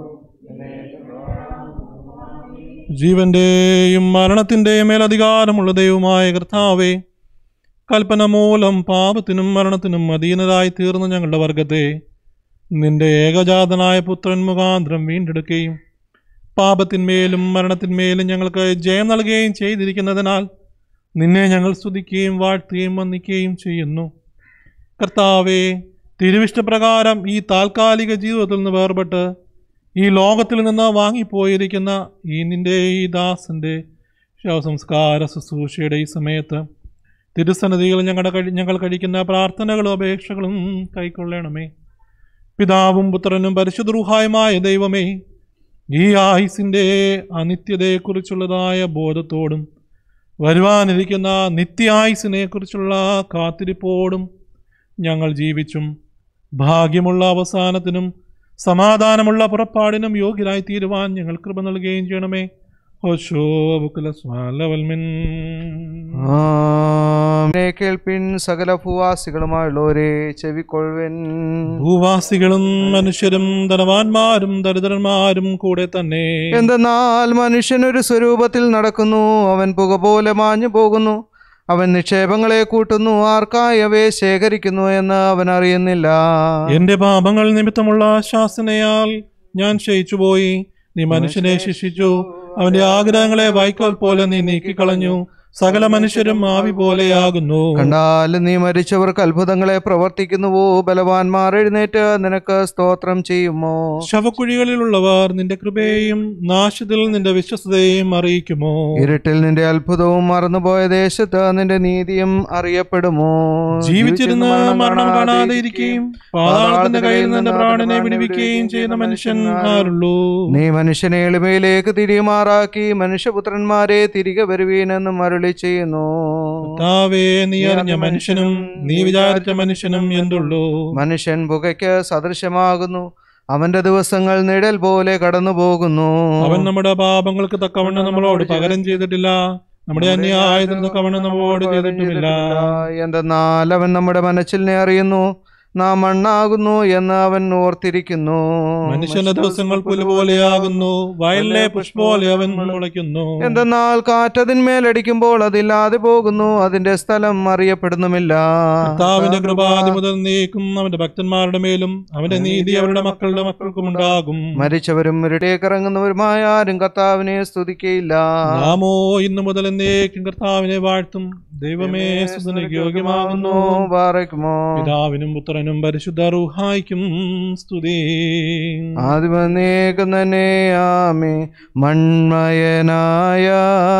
ജീവന്റെയും മരണത്തിന്റെയും മേലധികാരമുള്ള ദൈവമായ കർത്താവേ കൽപ്പന മൂലം പാപത്തിനും മരണത്തിനും അധീനരായി തീർന്ന ഞങ്ങളുടെ വർഗത്തെ നിന്റെ ഏകജാതനായ പുത്രൻ മുഖാന്തരം വീണ്ടെടുക്കുകയും പാപത്തിന്മേലും മരണത്തിന്മേലും ഞങ്ങൾക്ക് ജയം നൽകുകയും ചെയ്തിരിക്കുന്നതിനാൽ നിന്നെ ഞങ്ങൾ സ്തുതിക്കുകയും വാഴ്ത്തുകയും വന്ദിക്കുകയും ചെയ്യുന്നു കർത്താവേ തിരുവിഷ്ടപ്രകാരം ഈ താൽക്കാലിക ജീവിതത്തിൽ നിന്ന് വേർപെട്ട് ഈ ലോകത്തിൽ നിന്ന് വാങ്ങിപ്പോയിരിക്കുന്ന ഈ നിന്റെ ഈ ദാസന്റെ ശവസംസ്കാര ശുശ്രൂഷയുടെ ഈ സമയത്ത് തിരുസന്നിധികൾ ഞങ്ങളുടെ കഴി ഞങ്ങൾ കഴിക്കുന്ന പ്രാർത്ഥനകളും അപേക്ഷകളും കൈക്കൊള്ളണമേ പിതാവും പുത്രനും പരിശുദ്ധറുഹായുമായ ദൈവമേ ഈ ആയുസിൻ്റെ അനിത്യതയെക്കുറിച്ചുള്ളതായ ബോധത്തോടും വരുവാനിരിക്കുന്ന നിത്യായുസിനെ കുറിച്ചുള്ള കാത്തിരിപ്പോടും ഞങ്ങൾ ജീവിച്ചും ഭാഗ്യമുള്ള അവസാനത്തിനും സമാധാനമുള്ള പുറപ്പാടിനും യോഗ്യരായി തീരുവാൻ ഞങ്ങൾ കൃപ നൽകുകയും ചെയ്യണമേ ഹോശോ ബുക്കുലസ്വാലവൽമിൻ ആമേ കേൾപ്പിൻ സകല ഭൂവാസികളുമായുള്ളവരെ ചെവിക്കൊಳ್വൻ ഭൂവാസികളും മനുഷ്യരും ധനവാന്മാരും ദരിദ്രന്മാരും കൂടെ തന്നെ എന്തെന്നാൽ മനുഷ്യനൊരു സ്വരൂപത്തിൽ നടക്കുന്നു അവൻ പുക പോലെ മാഞ്ഞു പോകുന്നു അവൻ നിക്ഷേപങ്ങളെ കൂട്ടുന്നു ആർക്കായി അവയെ ശേഖരിക്കുന്നു എന്ന് അവൻ അറിയുന്നില്ല എന്റെ പാപങ്ങൾ നിമിത്തമുള്ള ശാസനയാൽ ഞാൻ ക്ഷയിച്ചുപോയി നീ മനുഷ്യനെ ശിക്ഷിച്ചു അവന്റെ ആഗ്രഹങ്ങളെ വൈക്കോൽ പോലെ നീ നീക്കിക്കളഞ്ഞു സകല മനുഷ്യരും ആവി പോലെയാകുന്നു കണ്ടാൽ നീ മരിച്ചവർക്ക് അത്ഭുതങ്ങളെ പ്രവർത്തിക്കുന്നുവോ ബലവാന്മാർ എഴുന്നേറ്റ് നിനക്ക് സ്തോത്രം ചെയ്യുമോ ശവക്കുഴികളിലുള്ളവർ നിന്റെ കൃപയെയും നാശത്തിൽ നിന്റെ വിശ്വസതയെയും അറിയിക്കുമോ ഇരുട്ടിൽ നിന്റെ അത്ഭുതവും മറന്നുപോയ ദേശത്ത് നിന്റെ നീതിയും അറിയപ്പെടുമോ ജീവിച്ചിരുന്ന് മരണം കാണാതെ ഇരിക്കുകയും പാതാളത്തിന്റെ കയ്യിൽ നിന്ന് പ്രാണനെ വിടുവിക്കുകയും ചെയ്യുന്ന മനുഷ്യൻ ആരുള്ളൂ നീ മനുഷ്യനെ എളിമയിലേക്ക് തിരിമാറാക്കി മനുഷ്യപുത്രന്മാരെ തിരികെ വരുവീനെന്നും അരുളി ചെയ്യുന്നു കർത്താവേ നീ അറിഞ്ഞ മനുഷ്യനും നീ വിചാരിച്ച മനുഷ്യനും എന്തുള്ളൂ മനുഷ്യൻ പുകയ്ക്ക് സദൃശമാകുന്നു അവന്റെ ദിവസങ്ങൾ നിഴൽ പോലെ കടന്നു പോകുന്നു അവൻ നമ്മുടെ പാപങ്ങൾക്ക് തക്കവണ്ണം നമ്മളോട് പകരം ചെയ്തിട്ടില്ല നമ്മുടെ അന്യായത്തിന് തക്കവണ്ണം നമ്മളോട് ചെയ്തിട്ടുമില്ല എന്തെന്നാൽ അവൻ നമ്മുടെ മനസ്സിനെ അറിയുന്നു നാം മണ്ണാകുന്നു എന്ന് അവൻ ഓർത്തിരിക്കുന്നു മനുഷ്യന്റെ ദിവസങ്ങൾ പുലുപോലെയാകുന്നു വയലിലെ പുഷ്പോലെ അവൻ മുളയ്ക്കുന്നു എന്തെന്നാൽ കാറ്റതിന്മേലടിക്കുമ്പോൾ അതില്ലാതെ പോകുന്നു അതിന്റെ സ്ഥലം അറിയപ്പെടുന്നുമില്ല കർത്താവിന്റെ കൃപാതി മുതൽ നീക്കും അവന്റെ ഭക്തന്മാരുടെ മേലും അവന്റെ നീതി അവരുടെ മക്കളുടെ മക്കൾക്കും ഉണ്ടാകും മരിച്ചവരും ഇറങ്ങുന്നവരുമായ ആരും കർത്താവിനെ സ്തുതിക്കയില്ല നാമോ ഇന്നു മുതൽ എന്നേക്കും കർത്താവിനെ വാഴ്ത്തും ദൈവമേ സ്തുതിക്ക് യോഗ്യമാകുന്നു പാറയ്ക്കുമോ പിതാവിനും പുത്രനും പരിശുദ്ധ റൂഹായിക്കും സ്തുതി ആദിമനേകം തന്നെ ആമേ മൺമയനായ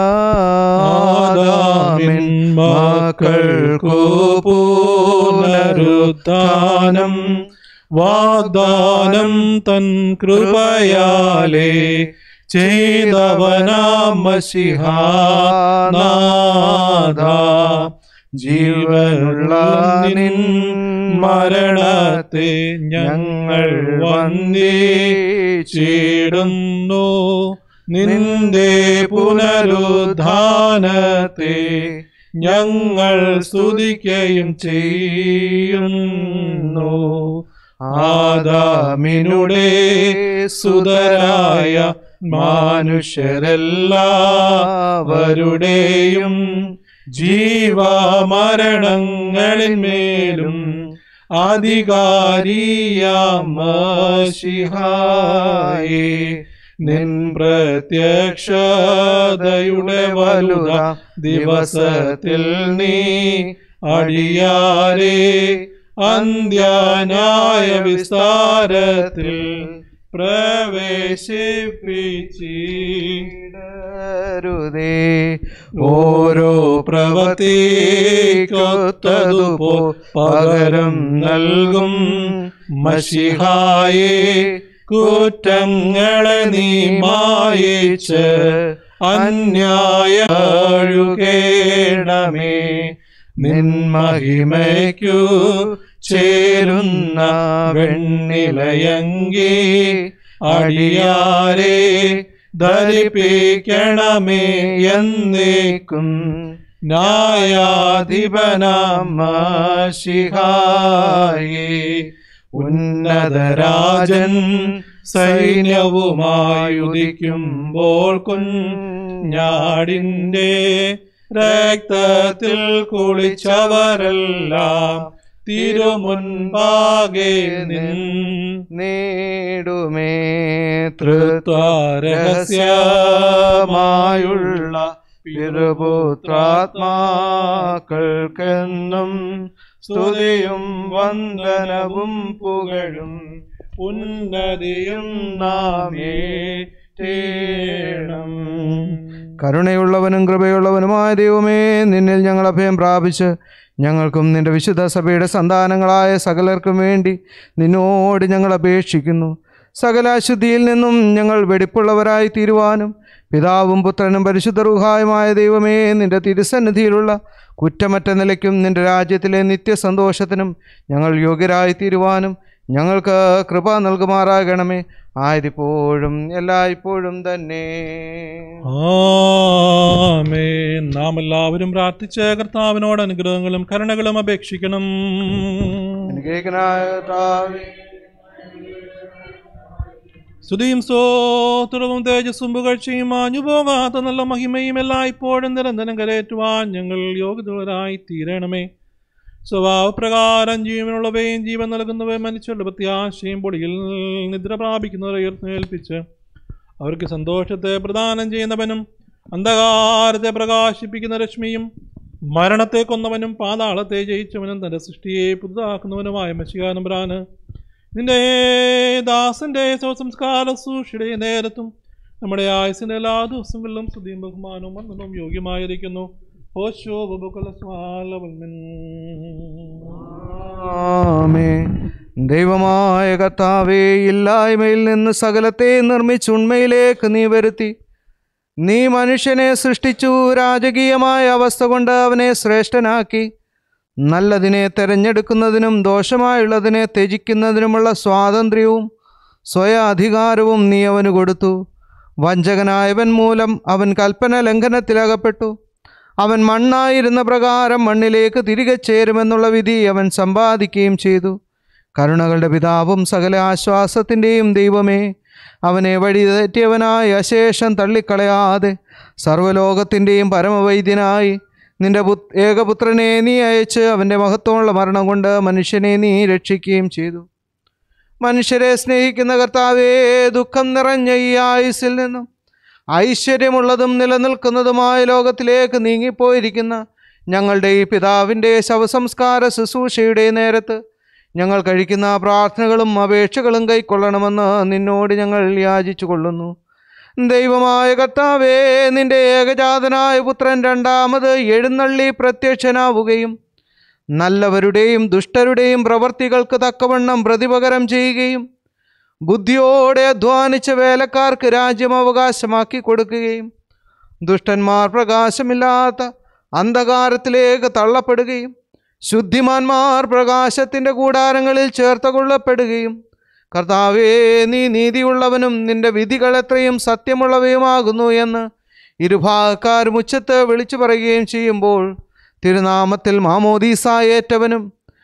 ആദാമിൻ മക്കൾക്കു പുനരുത്ഥാനം വാഗ്ദാനം തൻ കൃപയാലേ ചെയ്തവനാം മഷിഹാനാഥ ജീവനുള്ള നിൻ മരണത്തെ ഞങ്ങൾ വന്ദിച്ചിടുന്നു നിന്റെ പുനരുദ്ധാനത്തെ ഞങ്ങൾ സ്തുതിക്കുകയും ചെയ്യുന്നു ആദാമിനുടെ സുതരായ മനുഷ്യരെല്ലാവരുടെയും ജീവമരണങ്ങളിന്മേലും അധികാരിയാമഷിഹായേ നിൻ പ്രത്യക്ഷതയുടെ വലുത ദിവസത്തിൽ നീ അടിയാരേ അന്ത്യാനായ വിസ്താരത്തിൽ പ്രവേശിപ്പിച്ചിടരുതേ ഓരോ പ്രവൃത്തിക്കൊത്തതുപോ പകരം നൽകും മഷിഹായേ കുറ്റങ്ങളെ നീ മായിച്ച് അന്യായുകേണമേ നിൻ മഹിമയ്ക്കു ചേരുന്ന വെണ്ണിലയങ്കി അടിയാരെ ധരിപ്പിക്കണമേ എന്നേക്കും ന്യായാധിപനാമഷിഹായേ ഉന്നതരാജൻ സൈന്യവുമായുദിക്കുമ്പോൾ കുഞ്ഞാടിൻ്റെ രക്തത്തിൽ കുളിച്ചവരെല്ലാം തിരുമുൻപാകെ നിൻ നേടുമേ തൃത്വരഹസ്യമായുള്ള പിതൃപുത്രാത്മാക്കൾക്കെന്നും സ്തുതിയും വന്ദനവും പുകഴും ഉന്നതിയും നാമേറ്റേണം കരുണയുള്ളവനും കൃപയുള്ളവനുമായ ദൈവമേ നിന്നിൽ ഞങ്ങൾ അഭയം പ്രാപിച്ച് ഞങ്ങൾക്കും നിന്റെ വിശുദ്ധ സഭയുടെ സന്താനങ്ങളായ സകലർക്കും വേണ്ടി നിന്നോട് ഞങ്ങൾ അപേക്ഷിക്കുന്നു സകല അശുദ്ധിയിൽ നിന്നും ഞങ്ങൾ വെടിപ്പുള്ളവരായി തീരുവാനും പിതാവും പുത്രനും പരിശുദ്ധ റുഹായുമായ ദൈവമേ നിന്റെ തിരുസന്നിധിയിലുള്ള കുറ്റമറ്റ നിലയ്ക്കും നിന്റെ രാജ്യത്തിലെ നിത്യസന്തോഷത്തിനും ഞങ്ങൾ യോഗ്യരായി തീരുവാനും ഞങ്ങൾക്ക് കൃപ നൽകുമാറാകണമേ ആയതിപ്പോഴും എല്ലായ്പ്പോഴും തന്നെ ആമേൻ നാം എല്ലാവരും പ്രാർത്ഥിച്ച കർത്താവിനോട് അനുഗ്രഹങ്ങളും കരുണകളും അപേക്ഷിക്കണം അനുഗ്രഹിക്കനായ കർത്താവേ, സ്തുതിയും സ്തോത്രവും തേജസ്സും പുകഴ്ചയും മാഞ്ഞു പോകാത്ത നല്ല മഹിമയും എല്ലായ്പ്പോഴും നിരന്തരം കരയേറ്റുവാൻ ഞങ്ങൾ യോഗ്യതകളായി തീരണമേ സ്വഭാവപ്രകാരം ജീവനുള്ളവയും ജീവൻ നൽകുന്നവയും മനുഷ്യരുടെ പ്രത്യാശയും പൊടിയിൽ നിദ്ര പ്രാപിക്കുന്നവരെ ഉയർത്തേൽപ്പിച്ച് അവർക്ക് സന്തോഷത്തെ പ്രദാനം ചെയ്യുന്നവനും അന്ധകാരത്തെ പ്രകാശിപ്പിക്കുന്ന രശ്മിയും മരണത്തെ കൊന്നവനും പാതാളത്തെ ജയിച്ചവനും തൻ്റെ സൃഷ്ടിയെ പുതുതാക്കുന്നവനുമായ മഷികാനമ്പരാന് നിന്റെ ദാസന്റെ സ്വസംസ്കാര സൂക്ഷിയുടെ നേരത്തും നമ്മുടെ ആയുസിന്റെ എല്ലാ ദിവസങ്ങളിലും സ്തുതിയും ബഹുമാനവും വന്ദനവും യോഗ്യമായിരിക്കുന്നു ഓശോ ആമേൻ. ദൈവമായ കർത്താവേ ഇല്ലായ്മയിൽ നിന്ന് സകലത്തെ നിർമ്മിച്ച് ഉണ്മയിലേക്ക് നീ വരുത്തി നീ മനുഷ്യനെ സൃഷ്ടിച്ചു രാജകീയമായ അവസ്ഥ കൊണ്ട് അവനെ ശ്രേഷ്ഠനാക്കി നല്ലതിനെ തിരഞ്ഞെടുക്കുന്നതിനും ദോഷമായുള്ളതിനെ ത്യജിക്കുന്നതിനുമുള്ള സ്വാതന്ത്ര്യവും സ്വയ അധികാരവും നീ അവന് കൊടുത്തു വഞ്ചകനായവൻ മൂലം അവൻ കൽപ്പന ലംഘനത്തിലകപ്പെട്ടു അവൻ മണ്ണായിരുന്ന പ്രകാരം മണ്ണിലേക്ക് തിരികെ ചേരുമെന്നുള്ള വിധി അവൻ സമ്പാദിക്കുകയും ചെയ്തു കരുണകളുടെ പിതാവും സകല ആശ്വാസത്തിൻ്റെയും ദൈവമേ അവനെ വഴിതെറ്റിയവനായി അശേഷം തള്ളിക്കളയാതെ സർവ്വലോകത്തിൻ്റെയും പരമവൈദ്യനായി നിന്റെ പുത് ഏകപുത്രനെ നീ അയച്ച് അവൻ്റെ മഹത്വമുള്ള മരണം കൊണ്ട് മനുഷ്യനെ നീ രക്ഷിക്കുകയും ചെയ്തു മനുഷ്യരെ സ്നേഹിക്കുന്ന കർത്താവേ ദുഃഖം നിറഞ്ഞ ഈ ആയുസ്സിൽ നിന്നും ഐശ്വര്യമുള്ളതും നിലനിൽക്കുന്നതുമായ ലോകത്തിലേക്ക് നീങ്ങിപ്പോയിരിക്കുന്ന ഞങ്ങളുടെ ഈ പിതാവിൻ്റെ ശവസംസ്കാര ശുശ്രൂഷയുടെ നേരത്ത് ഞങ്ങൾ കഴിക്കുന്ന പ്രാർത്ഥനകളും അപേക്ഷകളും കൈക്കൊള്ളണമെന്ന് നിന്നോട് ഞങ്ങൾ യാചിച്ചു കൊള്ളുന്നു ദൈവമായ കർത്താവേ നിന്റെ ഏകജാതനായ പുത്രൻ രണ്ടാമത് എഴുന്നള്ളി പ്രത്യക്ഷനാവുകയും നല്ലവരുടെയും ദുഷ്ടരുടെയും പ്രവർത്തികൾക്ക് തക്കവണ്ണം പ്രതിപകരം ചെയ്യുകയും ബുദ്ധിയോടെ അധ്വാനിച്ച വേലക്കാർക്ക് രാജ്യം അവകാശമാക്കി കൊടുക്കുകയും ദുഷ്ടന്മാർ പ്രകാശമില്ലാത്ത അന്ധകാരത്തിലേക്ക് തള്ളപ്പെടുകയും ശുദ്ധിമാന്മാർ പ്രകാശത്തിൻ്റെ കൂടാരങ്ങളിൽ ചേർത്ത് കൊള്ളപ്പെടുകയും കർത്താവേ നീ നീതിയുള്ളവനും നിന്റെ വിധികൾ എത്രയും സത്യമുള്ളവയുമാകുന്നു എന്ന് ഇരുഭാഗക്കാരും ഉച്ചത്ത് വിളിച്ചു പറയുകയും ചെയ്യുമ്പോൾ തിരുനാമത്തിൽ മാമോദീസായേറ്റവനും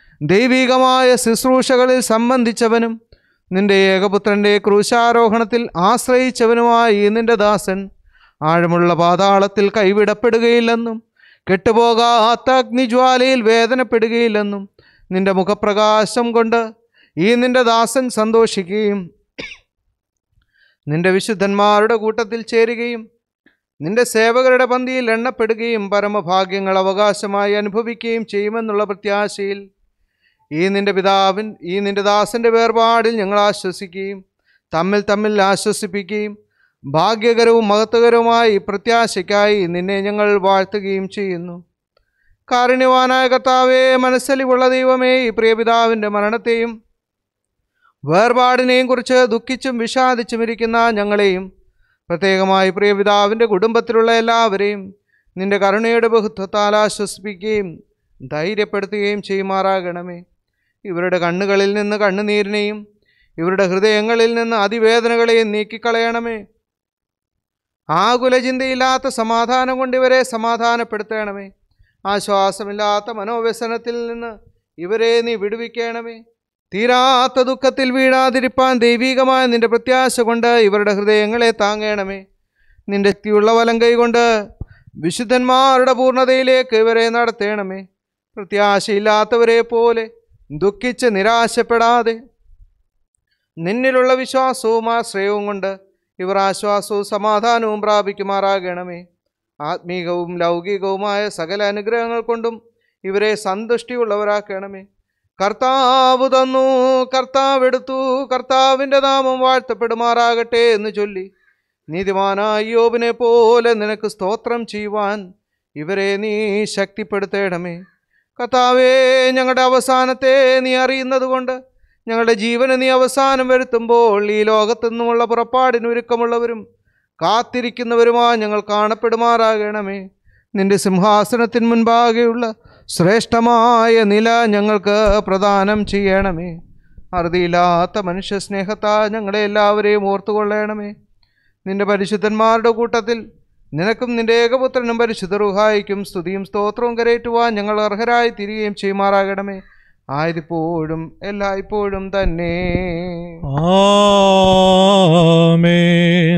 ദൈവികമായ ശുശ്രൂഷകളിൽ സംബന്ധിച്ചവനും നിന്റെ ഏകപുത്രൻ്റെ ക്രൂശാരോഹണത്തിൽ ആശ്രയിച്ചവനുമായ ഈ നിന്റെ ദാസൻ ആഴമുള്ള പാതാളത്തിൽ കൈവിടപ്പെടുകയില്ലെന്നും കെട്ടുപോകാത്ത അഗ്നിജ്വാലയിൽ വേദനപ്പെടുകയില്ലെന്നും നിന്റെ മുഖപ്രകാശം കൊണ്ട് ഈ നിന്റെ ദാസൻ സന്തോഷിക്കുകയും നിന്റെ വിശുദ്ധന്മാരുടെ കൂട്ടത്തിൽ ചേരുകയും നിന്റെ സേവകരുടെ പന്തിയിൽ എണ്ണപ്പെടുകയും പരമഭാഗ്യങ്ങൾ അവകാശമായി അനുഭവിക്കുകയും ചെയ്യുമെന്നുള്ള പ്രത്യാശയിൽ ഈ നിന്റെ പിതാവിൻ ഈ നിന്റെ ദാസന്റെ വേർപാടിൽ ഞങ്ങൾ ആശ്വസിക്കുകയും തമ്മിൽ തമ്മിൽ ആശ്വസിപ്പിക്കുകയും ഭാഗ്യകരവും മഹത്വകരവുമായ ഈ പ്രത്യാശയ്ക്കായി നിന്നെ ഞങ്ങൾ വാഴ്ത്തുകയും ചെയ്യുന്നു കാരുണ്യവാനായ കർത്താവേ മനസ്സലിവുള്ള ദൈവമേ ഈ പ്രിയപിതാവിൻ്റെ മരണത്തെയും വേർപാടിനെയും കുറിച്ച് ദുഃഖിച്ചും വിഷാദിച്ചും ഇരിക്കുന്ന ഞങ്ങളെയും പ്രത്യേകമായി പ്രിയപിതാവിൻ്റെ കുടുംബത്തിലുള്ള എല്ലാവരെയും നിന്റെ കരുണയുടെ ബഹുത്വത്താൽ ആശ്വസിപ്പിക്കുകയും ധൈര്യപ്പെടുത്തുകയും ചെയ്യുമാറാകണമേ ഇവരുടെ കണ്ണുകളിൽ നിന്ന് കണ്ണുനീരിനെയും ഇവരുടെ ഹൃദയങ്ങളിൽ നിന്ന് അതിവേദനകളെയും നീക്കിക്കളയണമേ ആകുല ചിന്തയില്ലാത്ത സമാധാനം കൊണ്ട് ഇവരെ സമാധാനപ്പെടുത്തണമേ ആശ്വാസമില്ലാത്ത മനോവ്യസനത്തിൽ നിന്ന് ഇവരെ നീ വിടുവിക്കണമേ തീരാത്ത ദുഃഖത്തിൽ വീഴാതിരിപ്പാൻ ദൈവികമായ നിന്റെ പ്രത്യാശ കൊണ്ട് ഇവരുടെ ഹൃദയങ്ങളെ താങ്ങണമേ നിന്റെ ശക്തിയുള്ള വലം കൈകൊണ്ട് വിശുദ്ധന്മാരുടെ പൂർണ്ണതയിലേക്ക് ഇവരെ നടത്തണമേ പ്രത്യാശയില്ലാത്തവരെ പോലെ ദുഃഖിച്ച് നിരാശപ്പെടാതെ നിന്നിലുള്ള വിശ്വാസവും ആശ്രയവും കൊണ്ട് ഇവർ ആശ്വാസവും സമാധാനവും പ്രാപിക്കുമാറാകണമേ ആത്മീകവും ലൗകികവുമായ സകല അനുഗ്രഹങ്ങൾ കൊണ്ടും ഇവരെ സന്തുഷ്ടിയുള്ളവരാക്കണമേ കർത്താവ് തന്നു കർത്താവ് എടുത്തു കർത്താവിൻ്റെ നാമം വാഴ്ത്തപ്പെടുമാറാകട്ടെ എന്ന് ചൊല്ലി നീതിമാനായ യോബിനെ പോലെ നിനക്ക് സ്തോത്രം ചെയ്യുവാൻ ഇവരെ നീ ശക്തിപ്പെടുത്തേണമേ കർത്താവേ ഞങ്ങളുടെ അവസാനത്തെ നീ അറിയുന്നത് കൊണ്ട് ഞങ്ങളുടെ ജീവന് നീ അവസാനം വരുത്തുമ്പോൾ ഈ ലോകത്തു നിന്നുമുള്ള പുറപ്പാടിന് ഒരുക്കമുള്ളവരും കാത്തിരിക്കുന്നവരുമായി ഞങ്ങൾ കാണപ്പെടുമാറാകണമേ നിന്റെ സിംഹാസനത്തിന് മുൻപാകെയുള്ള ശ്രേഷ്ഠമായ നില ഞങ്ങൾക്ക് പ്രദാനം ചെയ്യണമേ അറുതിയില്ലാത്ത മനുഷ്യ സ്നേഹത്താ ഞങ്ങളെ എല്ലാവരെയും ഓർത്തുകൊള്ളണമേ നിന്റെ പരിശുദ്ധന്മാരുടെ കൂട്ടത്തിൽ നിനക്കും നിന്റെ ഏകപുത്രനും പരിശുദ്ധ റുഹായിക്കും സ്തുതിയും സ്തോത്രവും കരയേറ്റുവാൻ ഞങ്ങൾ അർഹരായി തിരികെയും ചെയ്യുമാറാകണമേ ആയതിപ്പോഴും എല്ലായ്പ്പോഴും തന്നെ ആമേൻ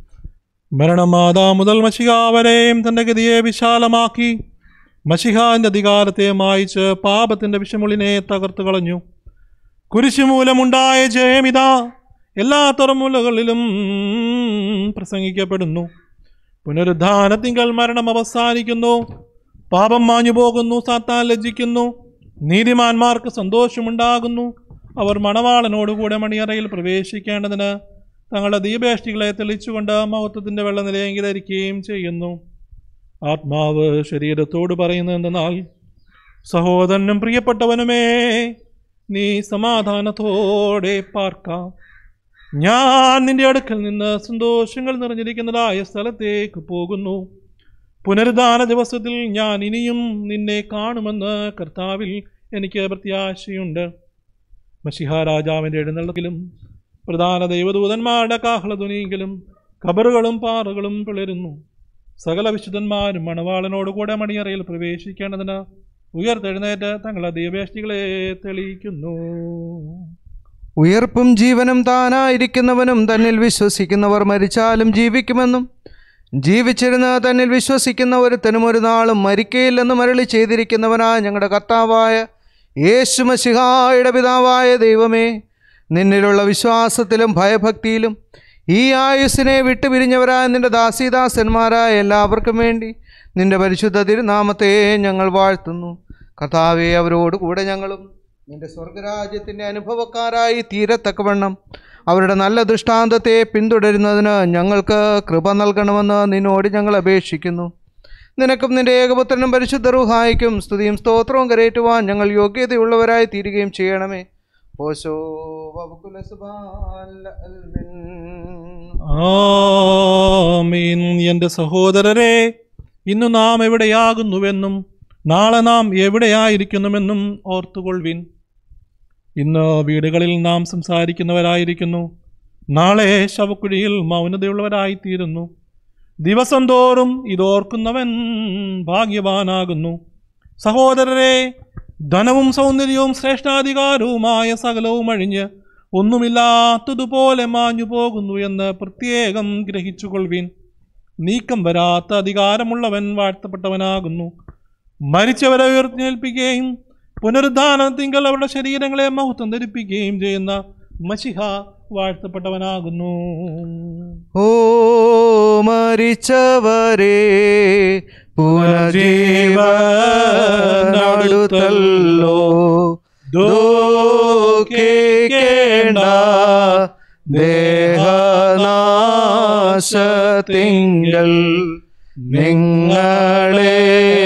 മരണമാതാ മുതൽ മഷിഹ വരെയും തൻ്റെ ഗതിയെ വിശാലമാക്കി മഷിഹാന്റെ അധികാരത്തെ മായിച്ച് പാപത്തിന്റെ വിഷമുള്ളിനെ തകർത്തു കളഞ്ഞു കുരിശു മൂലമുണ്ടായ ജയമിതാ എല്ലാ തുറമുലകളിലും പ്രസംഗിക്കപ്പെടുന്നു പുനരുദ്ധാനത്തിങ്കൽ മരണം അവസാനിക്കുന്നു പാപം മാഞ്ഞു പോകുന്നു സാത്താൻ ലജ്ജിക്കുന്നു നീതിമാന്മാർക്ക് സന്തോഷമുണ്ടാകുന്നു അവർ മണവാളനോടുകൂടെ മണിയറയിൽ പ്രവേശിക്കേണ്ടതിന് തങ്ങളുടെ ദീപേഷ്ടികളെ തെളിച്ചുകൊണ്ട് മഹത്വത്തിൻ്റെ വെള്ളനിലയെങ്കി ധരിക്കുകയും ചെയ്യുന്നു ആത്മാവ് ശരീരത്തോട് പറയുന്നത് എന്തെന്നാൽ സഹോദരനും പ്രിയപ്പെട്ടവനുമേ നീ സമാധാനത്തോടെ പാർക്കാം ഞാൻ നിന്റെ അടുക്കൽ നിന്ന് സന്തോഷങ്ങൾ നിറഞ്ഞിരിക്കുന്നതായ സ്ഥലത്തേക്ക് പോകുന്നു പുനരുദ്ധാന ദിവസത്തിൽ ഞാൻ ഇനിയും നിന്നെ കാണുമെന്ന് കർത്താവിൽ എനിക്ക് പ്രത്യാശയുണ്ട് മഷിഹ രാജാവിൻ്റെ എഴുന്നള്ളത്തിലും പ്രധാന ദൈവദൂതന്മാരുടെ കാഹളധ്വനിയെങ്കിലും കബറുകളും പാറകളും പിളരുന്നു സകല വിശുദ്ധന്മാരും മണവാളനോടുകൂടെ മണിയറയിൽ പ്രവേശിക്കേണ്ടതിന് ഉയർത്തെഴുന്നേറ്റ് തങ്ങളുടെ ദൈവേഷ്ടികളെ തെളിയിക്കുന്നു ഉയർപ്പും ജീവനും താനായിരിക്കുന്നവനും തന്നിൽ വിശ്വസിക്കുന്നവർ മരിച്ചാലും ജീവിക്കുമെന്നും ജീവിച്ചിരുന്ന തന്നിൽ വിശ്വസിക്കുന്ന ഒരുത്തനും ഒരു നാളും മരിക്കയില്ലെന്നും അരളി ചെയ്തിരിക്കുന്നവനായ ഞങ്ങളുടെ കർത്താവായ യേശുമശിഹായുടെ പിതാവായ ദൈവമേ നിന്നിലുള്ള വിശ്വാസത്തിലും ഭയഭക്തിയിലും ഈ ആയുസ്സിനെ വിട്ടുപിരിഞ്ഞവരായ നിന്റെ ദാസീദാസന്മാരായ എല്ലാവർക്കും വേണ്ടി നിന്റെ പരിശുദ്ധ തിരുനാമത്തെ ഞങ്ങൾ വാഴ്ത്തുന്നു കർത്താവെ അവരോട് കൂടെ ഞങ്ങളും നിന്റെ സ്വർഗരാജ്യത്തിൻ്റെ അനുഭവക്കാരായി തീരത്തക്കവണ്ണം അവരുടെ നല്ല ദൃഷ്ടാന്തത്തെ പിന്തുടരുന്നതിന് ഞങ്ങൾക്ക് കൃപ നൽകണമെന്ന് നിന്നോട് ഞങ്ങൾ അപേക്ഷിക്കുന്നു നിനക്കും നിന്റെ ഏകപുത്രനും പരിശുദ്ധ റുഹായിക്കും സ്തുതിയും സ്തോത്രവും കരയേറ്റുവാൻ ഞങ്ങൾ യോഗ്യതയുള്ളവരായി തീരുകയും ചെയ്യണമേ ഓശോ വബുക്കുല സുബാല അൽമിൻ. ആമീൻ എൻ്റെ സഹോദരരെ ഇന്ന് നാം എവിടെയാകുന്നുവെന്നും നാളെ നാം എവിടെയായിരിക്കുന്നുവെന്നും ഓർത്തുകൊള്ളുവിൻ ഇന്ന് വീടുകളിൽ നാം സംസാരിക്കുന്നവരായിരിക്കുന്നു നാളെ ശവക്കുഴിയിൽ മൗനതയുള്ളവരായിത്തീരുന്നു ദിവസം തോറും ഇതോർക്കുന്നവൻ ഭാഗ്യവാനാകുന്നു സഹോദരരെ ധനവും സൗന്ദര്യവും ശ്രേഷ്ഠാധികാരവുമായ സകലവും അഴിഞ്ഞ് ഒന്നുമില്ലാത്തതുപോലെ മാഞ്ഞു പോകുന്നു എന്ന് പ്രത്യേകം ഗ്രഹിച്ചുകൊള്ളുവിൻ നീക്കം വരാത്ത അധികാരമുള്ളവൻ വാഴ്ത്തപ്പെട്ടവനാകുന്നു മരിച്ചവരെ ഉയർത്തിനേൽപ്പിക്കുകയും പുനരുദ്ധാനത്തിങ്കൽ അവരുടെ ശരീരങ്ങളെ മഹത്വം ധരിപ്പിക്കുകയും ചെയ്യുന്ന മഷിഹ വാഴ്ത്തപ്പെട്ടവനാകുന്നു ഓ മരിച്ചവരെ പുനർജീവനടുത്തല്ലോ ദുഃഖിക്കേണ്ട ദേഹനാശത്തിങ്കൽ നിങ്ങളെ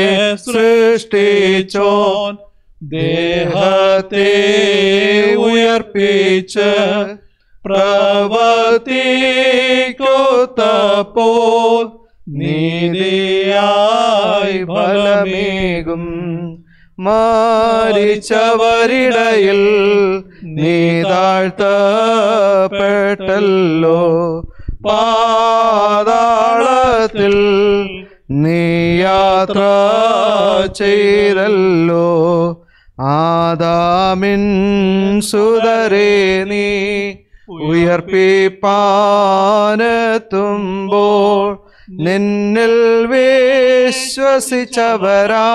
സൃഷ്ടിച്ചോൻ ദേഹത്തെ ഉയർപ്പിച്ച് പ്രവർത്തിക്കൊത്തപ്പോൾ നീതിയായി ഫലമേകും മരിച്ചവരിടയിൽ നീ താഴ്ത്തപ്പെട്ടല്ലോ പാതാളത്തിൽ നീ യാത്ര ചെയ്തല്ലോ ആദാമിൻ സുതരേ നീ ഉയർപ്പിപ്പാനെത്തുമ്പോൾ നിന്നിൽ വിശ്വസിച്ചവരാ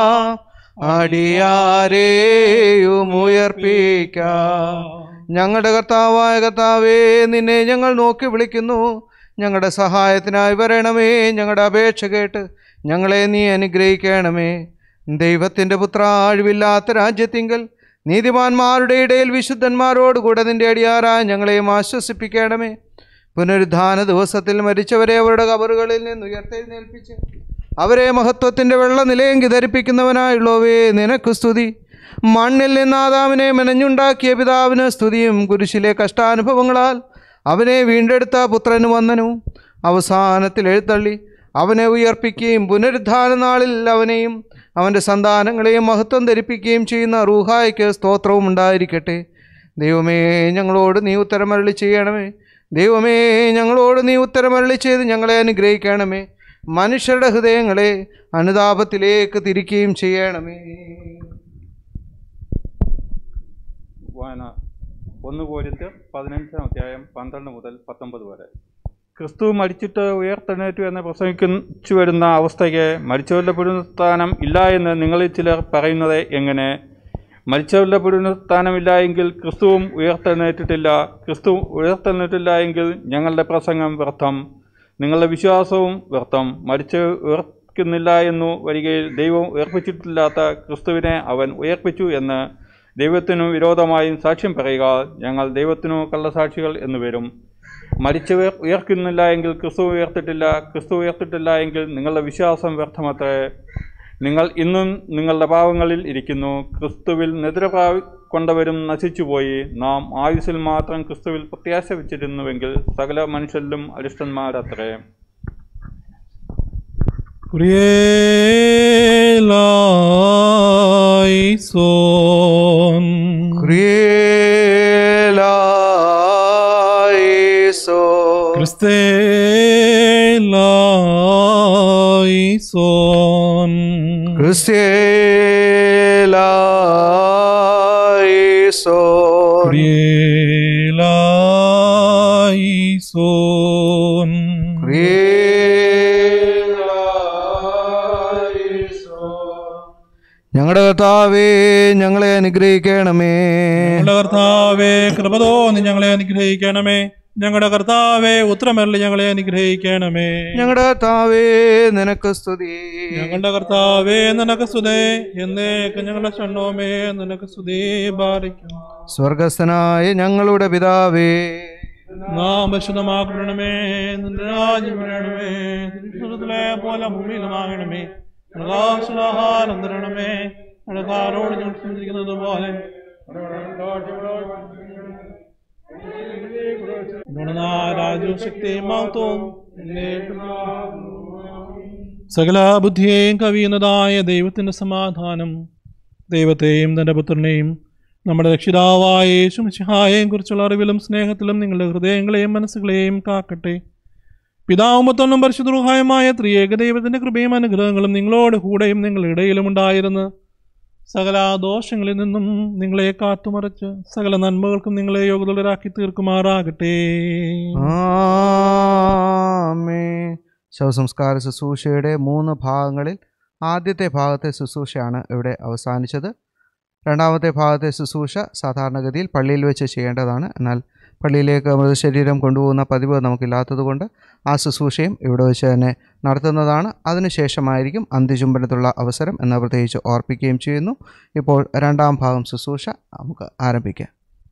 അടിയാരെയും ഉയർപ്പിക്കാം ഞങ്ങളുടെ കർത്താവായ കർത്താവേ നിന്നെ ഞങ്ങൾ നോക്കി വിളിക്കുന്നു ഞങ്ങളുടെ സഹായത്തിനായി വരണമേ ഞങ്ങളുടെ അപേക്ഷ കേട്ട് ഞങ്ങളെ നീ അനുഗ്രഹിക്കണമേ ദൈവത്തിൻ്റെ പുത്ര അഴിവില്ലാത്ത രാജ്യത്തിങ്കൽ നീതിമാന്മാരുടെ ഇടയിൽ വിശുദ്ധന്മാരോടുകൂടെ നിന്റെ അടിയാറായ ഞങ്ങളെയും ആശ്വസിപ്പിക്കണമേ പുനരുദ്ധാന ദിവസത്തിൽ മരിച്ചവരെ അവരുടെ കബറുകളിൽ നിന്ന് ഉയർത്തെഴുന്നേൽപ്പിച്ച് അവരെ മഹത്വത്തിൻ്റെ വെള്ള നിലയെങ്കി ധരിപ്പിക്കുന്നവനായുള്ളവേ നിനക്ക് സ്തുതി മണ്ണിൽ നിന്ന് ആദാമിനെ മെനഞ്ഞുണ്ടാക്കിയ പിതാവിന് സ്തുതിയും കുരിശിലെ കഷ്ടാനുഭവങ്ങളാൽ അവനെ വീണ്ടെടുത്ത പുത്രന് വന്ദനവും അവസാനത്തിൽ എഴുത്തള്ളി അവനെ ഉയർപ്പിക്കുകയും പുനരുദ്ധാന നാളിൽ അവനെയും അവൻ്റെ സന്താനങ്ങളെയും മഹത്വം ധരിപ്പിക്കുകയും ചെയ്യുന്ന റൂഹായ്ക്ക് സ്തോത്രവും ഉണ്ടായിരിക്കട്ടെ ദൈവമേ ഞങ്ങളോട് നീ ഉത്തരമരളി ചെയ്യണമേ ദൈവമേ ഞങ്ങളോട് നീ ഉത്തരമരളി ചെയ്ത് ഞങ്ങളെ അനുഗ്രഹിക്കണമേ മനുഷ്യരുടെ ഹൃദയങ്ങളെ അനുതാപത്തിലേക്ക് തിരിക്കുകയും ചെയ്യണമേ വായന ഒന്ന് പോരിന്ത് പതിനഞ്ചാം അധ്യായം പന്ത്രണ്ട് മുതൽ പത്തൊമ്പത് വരെ ക്രിസ്തു മരിച്ചിട്ട് ഉയർത്തെഴുന്നേറ്റു എന്ന് പ്രസംഗിച്ചു വരുന്ന അവസ്ഥയ്ക്ക് മരിച്ചവരുടെ പുനരുത്ഥാനം ഇല്ല എന്ന് നിങ്ങളിൽ ചിലർ പറയുന്നത് എങ്ങനെ മരിച്ചവരുടെ പുനരുത്ഥാനമില്ല എങ്കിൽ ക്രിസ്തുവും ഉയർത്തെഴുന്നേറ്റിട്ടില്ല ക്രിസ്തു ഉയർത്തെഴുന്നേറ്റില്ല എങ്കിൽ ഞങ്ങളുടെ പ്രസംഗം വ്യർത്ഥം നിങ്ങളുടെ വിശ്വാസവും വ്യർത്ഥം മരിച്ച് ഉയർക്കുന്നില്ല എന്നു വരികയിൽ ദൈവം ഉയർപ്പിച്ചിട്ടില്ലാത്ത ക്രിസ്തുവിനെ അവൻ ഉയർപ്പിച്ചു എന്ന് ദൈവത്തിനു വിരോധമായും സാക്ഷ്യം പറയുക ഞങ്ങൾ ദൈവത്തിനു കള്ളസാക്ഷികൾ എന്ന് വരും മരിച്ചവർ ഉയർക്കുന്നില്ല എങ്കിൽ ക്രിസ്തു ഉയർത്തിട്ടില്ല ക്രിസ്തു ഉയർത്തിട്ടില്ല എങ്കിൽ നിങ്ങളുടെ വിശ്വാസം വ്യർത്ഥമത്രേ നിങ്ങൾ ഇന്നും നിങ്ങളുടെ പാവങ്ങളിൽ ഇരിക്കുന്നു ക്രിസ്തുവിൽ നെതിര കൊണ്ടവരും നശിച്ചുപോയി നാം ആയുസ്സിൽ മാത്രം ക്രിസ്തുവിൽ പ്രത്യാശ വെച്ചിരുന്നുവെങ്കിൽ സകല മനുഷ്യരിലും അരിഷ്ടന്മാരത്രേ Prielaison. Christelaison. ക്രിസ്തേലായിസോൻ Prielaison. ഞങ്ങളുടെ കർത്താവേ ഞങ്ങളെ അനുഗ്രഹിക്കണമേ ഞങ്ങളുടെ കർത്താവേ കൃപ തോന്നി ഞങ്ങളെ അനുഗ്രഹിക്കണമേ ഞങ്ങളുടെ കർത്താവേ ഉത്തരമരളി ഞങ്ങളെ അനുഗ്രഹിക്കണമേ ഞങ്ങളുടെ കർത്താവേ നിനക്ക് സ്തുതി ഞങ്ങളുടെ കർത്താവേ നിനക്ക് സ്തുതേ എന്നേക്ക് ഞങ്ങളുടെ ഷണ്ണോമേ നിനക്ക് സ്തുതി ബാധിക്കും സ്വർഗസ്ഥനായ ഞങ്ങളുടെ പിതാവേ നാം പരിശുദ്ധമാക്കണമേ നിന്റെ രാജ്യം വരണമേ സ്വർഗ്ഗത്തിലെ പോലെ ഭൂമിയിലുമാകണമേ പ്രകാശാഹാരം തരണമേ അഴകാരോട് ഞങ്ങൾ ചിന്തിക്കുന്നത് പോലെ രാജ്യവും ശക്തിയും മഹത്വവും സകല ബുദ്ധിയെയും കവിയുന്നതായ ദൈവത്തിൻ്റെ സമാധാനം ദൈവത്തെയും തൻ്റെ പുത്രനെയും നമ്മുടെ രക്ഷിതാവായ യേശുമിശിഹായെയും കുറിച്ചുള്ള അറിവിലും സ്നേഹത്തിലും നിങ്ങളുടെ ഹൃദയങ്ങളെയും മനസ്സുകളെയും കാക്കട്ടെ പിതാവും പുത്രനും പരിശുദ്ധമായ ത്രിയേക ദൈവത്തിൻ്റെ കൃപയും അനുഗ്രഹങ്ങളും നിങ്ങളോട് കൂടെയും നിങ്ങളുടെ ഇടയിലും ഉണ്ടായിരുന്നു സകല ദോഷങ്ങളിൽ നിന്നും നിങ്ങളെ കാത്തുമറച്ച് സകല നന്മകൾക്കും നിങ്ങളെ യോഗ്യതരാക്കി തീർക്കുമാറാകട്ടെ ആമേ ശവസംസ്കാര ശുശ്രൂഷയുടെ മൂന്ന് ഭാഗങ്ങളിൽ ആദ്യത്തെ ഭാഗത്തെ ശുശ്രൂഷയാണ് ഇവിടെ അവസാനിച്ചത് രണ്ടാമത്തെ ഭാഗത്തെ ശുശ്രൂഷ സാധാരണഗതിയിൽ പള്ളിയിൽ വെച്ച് ചെയ്യേണ്ടതാണ് എന്നാൽ പള്ളിയിലേക്ക് മൃതശരീരം കൊണ്ടുപോകുന്ന പതിവ് നമുക്കില്ലാത്തതുകൊണ്ട് ആ ശുശ്രൂഷയും ഇവിടെ വെച്ച് തന്നെ നടത്തുന്നതാണ് അതിനുശേഷമായിരിക്കും അന്ത്യചുംബനത്തുള്ള അവസരം എന്ന് പ്രത്യേകിച്ച് ഓർപ്പിക്കുകയും ചെയ്യുന്നു ഇപ്പോൾ രണ്ടാം ഭാഗം ശുശ്രൂഷ നമുക്ക് ആരംഭിക്കാം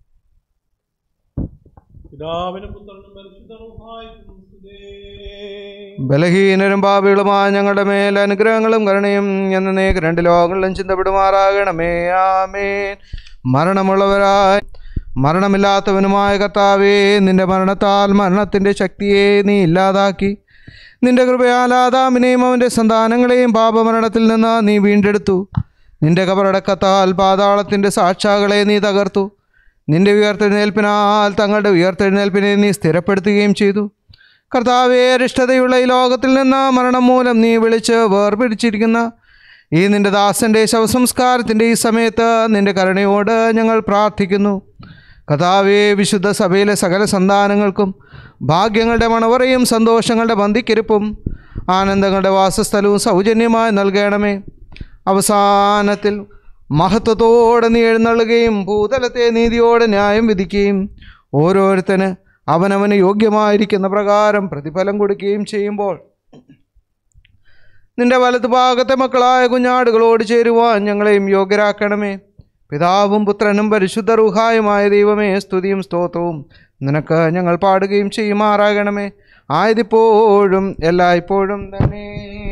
പിതാവിനും പുത്രനും പരിശുദ്ധ ബലഹീനരും പാപികളുമായ ഞങ്ങളുടെ മേൽ അനുഗ്രഹങ്ങളും കരുണയും എന്നേക്ക് രണ്ട് ലോകങ്ങളിലും ചിന്തപ്പെടുമാറാകണമേ ആമേൻ മരണമുള്ളവരായി മരണമില്ലാത്തവനുമായ കർത്താവേ നിന്റെ മരണത്താൽ മരണത്തിൻ്റെ ശക്തിയെ നീ ഇല്ലാതാക്കി നിന്റെ കൃപയാൽ ആദാമിനെയും അവൻ്റെ സന്താനങ്ങളെയും പാപമരണത്തിൽ നിന്ന് നീ വീണ്ടെടുത്തു നിന്റെ കബറടക്കത്താൽ പാതാളത്തിൻ്റെ സാക്ഷാകളെ നീ തകർത്തു നിന്റെ ഉയർത്തെഴുന്നേൽപ്പിനാൽ തങ്ങളുടെ ഉയർത്തെഴുന്നേൽപ്പിനെ നീ സ്ഥിരപ്പെടുത്തുകയും ചെയ്തു കർത്താവേ അരിഷ്ടതയുള്ള ഈ ലോകത്തിൽ നിന്ന് മരണം മൂലം നീ വിളിച്ച് വേർപിടിച്ചിരിക്കുന്ന ഈ നിന്റെ ദാസൻ്റെ ശവസംസ്കാരത്തിൻ്റെ ഈ സമയത്ത് നിന്റെ കരുണയോട് ഞങ്ങൾ പ്രാർത്ഥിക്കുന്നു കഥാവേ വിശുദ്ധ സഭയിലെ സകല സന്താനങ്ങൾക്കും ഭാഗ്യങ്ങളുടെ മണവറയും സന്തോഷങ്ങളുടെ ബന്ധിക്കിരിപ്പും ആനന്ദങ്ങളുടെ വാസസ്ഥലവും സൗജന്യമായി നൽകണമേ അവസാനത്തിൽ മഹത്വത്തോടെ നീ എഴുന്നള്ളുകയും ഭൂതലത്തെ നീതിയോടെ ന്യായം വിധിക്കുകയും ഓരോരുത്തന് അവനവന് യോഗ്യമായിരിക്കുന്ന പ്രകാരം പ്രതിഫലം കൊടുക്കുകയും ചെയ്യുമ്പോൾ നിന്റെ വലതു ഭാഗത്തെ മക്കളായ കുഞ്ഞാടുകളോട് ചേരുവാൻ ഞങ്ങളെയും യോഗ്യരാക്കണമേ പിതാവും പുത്രനും പരിശുദ്ധ റുഹായുമായ ദൈവമേ സ്തുതിയും സ്തോത്രവും നിനക്ക് ഞങ്ങൾ പാടുകയും ചെയ്യുമാറാകണമേ ആയതിപ്പോഴും എല്ലായ്പ്പോഴും തന്നെ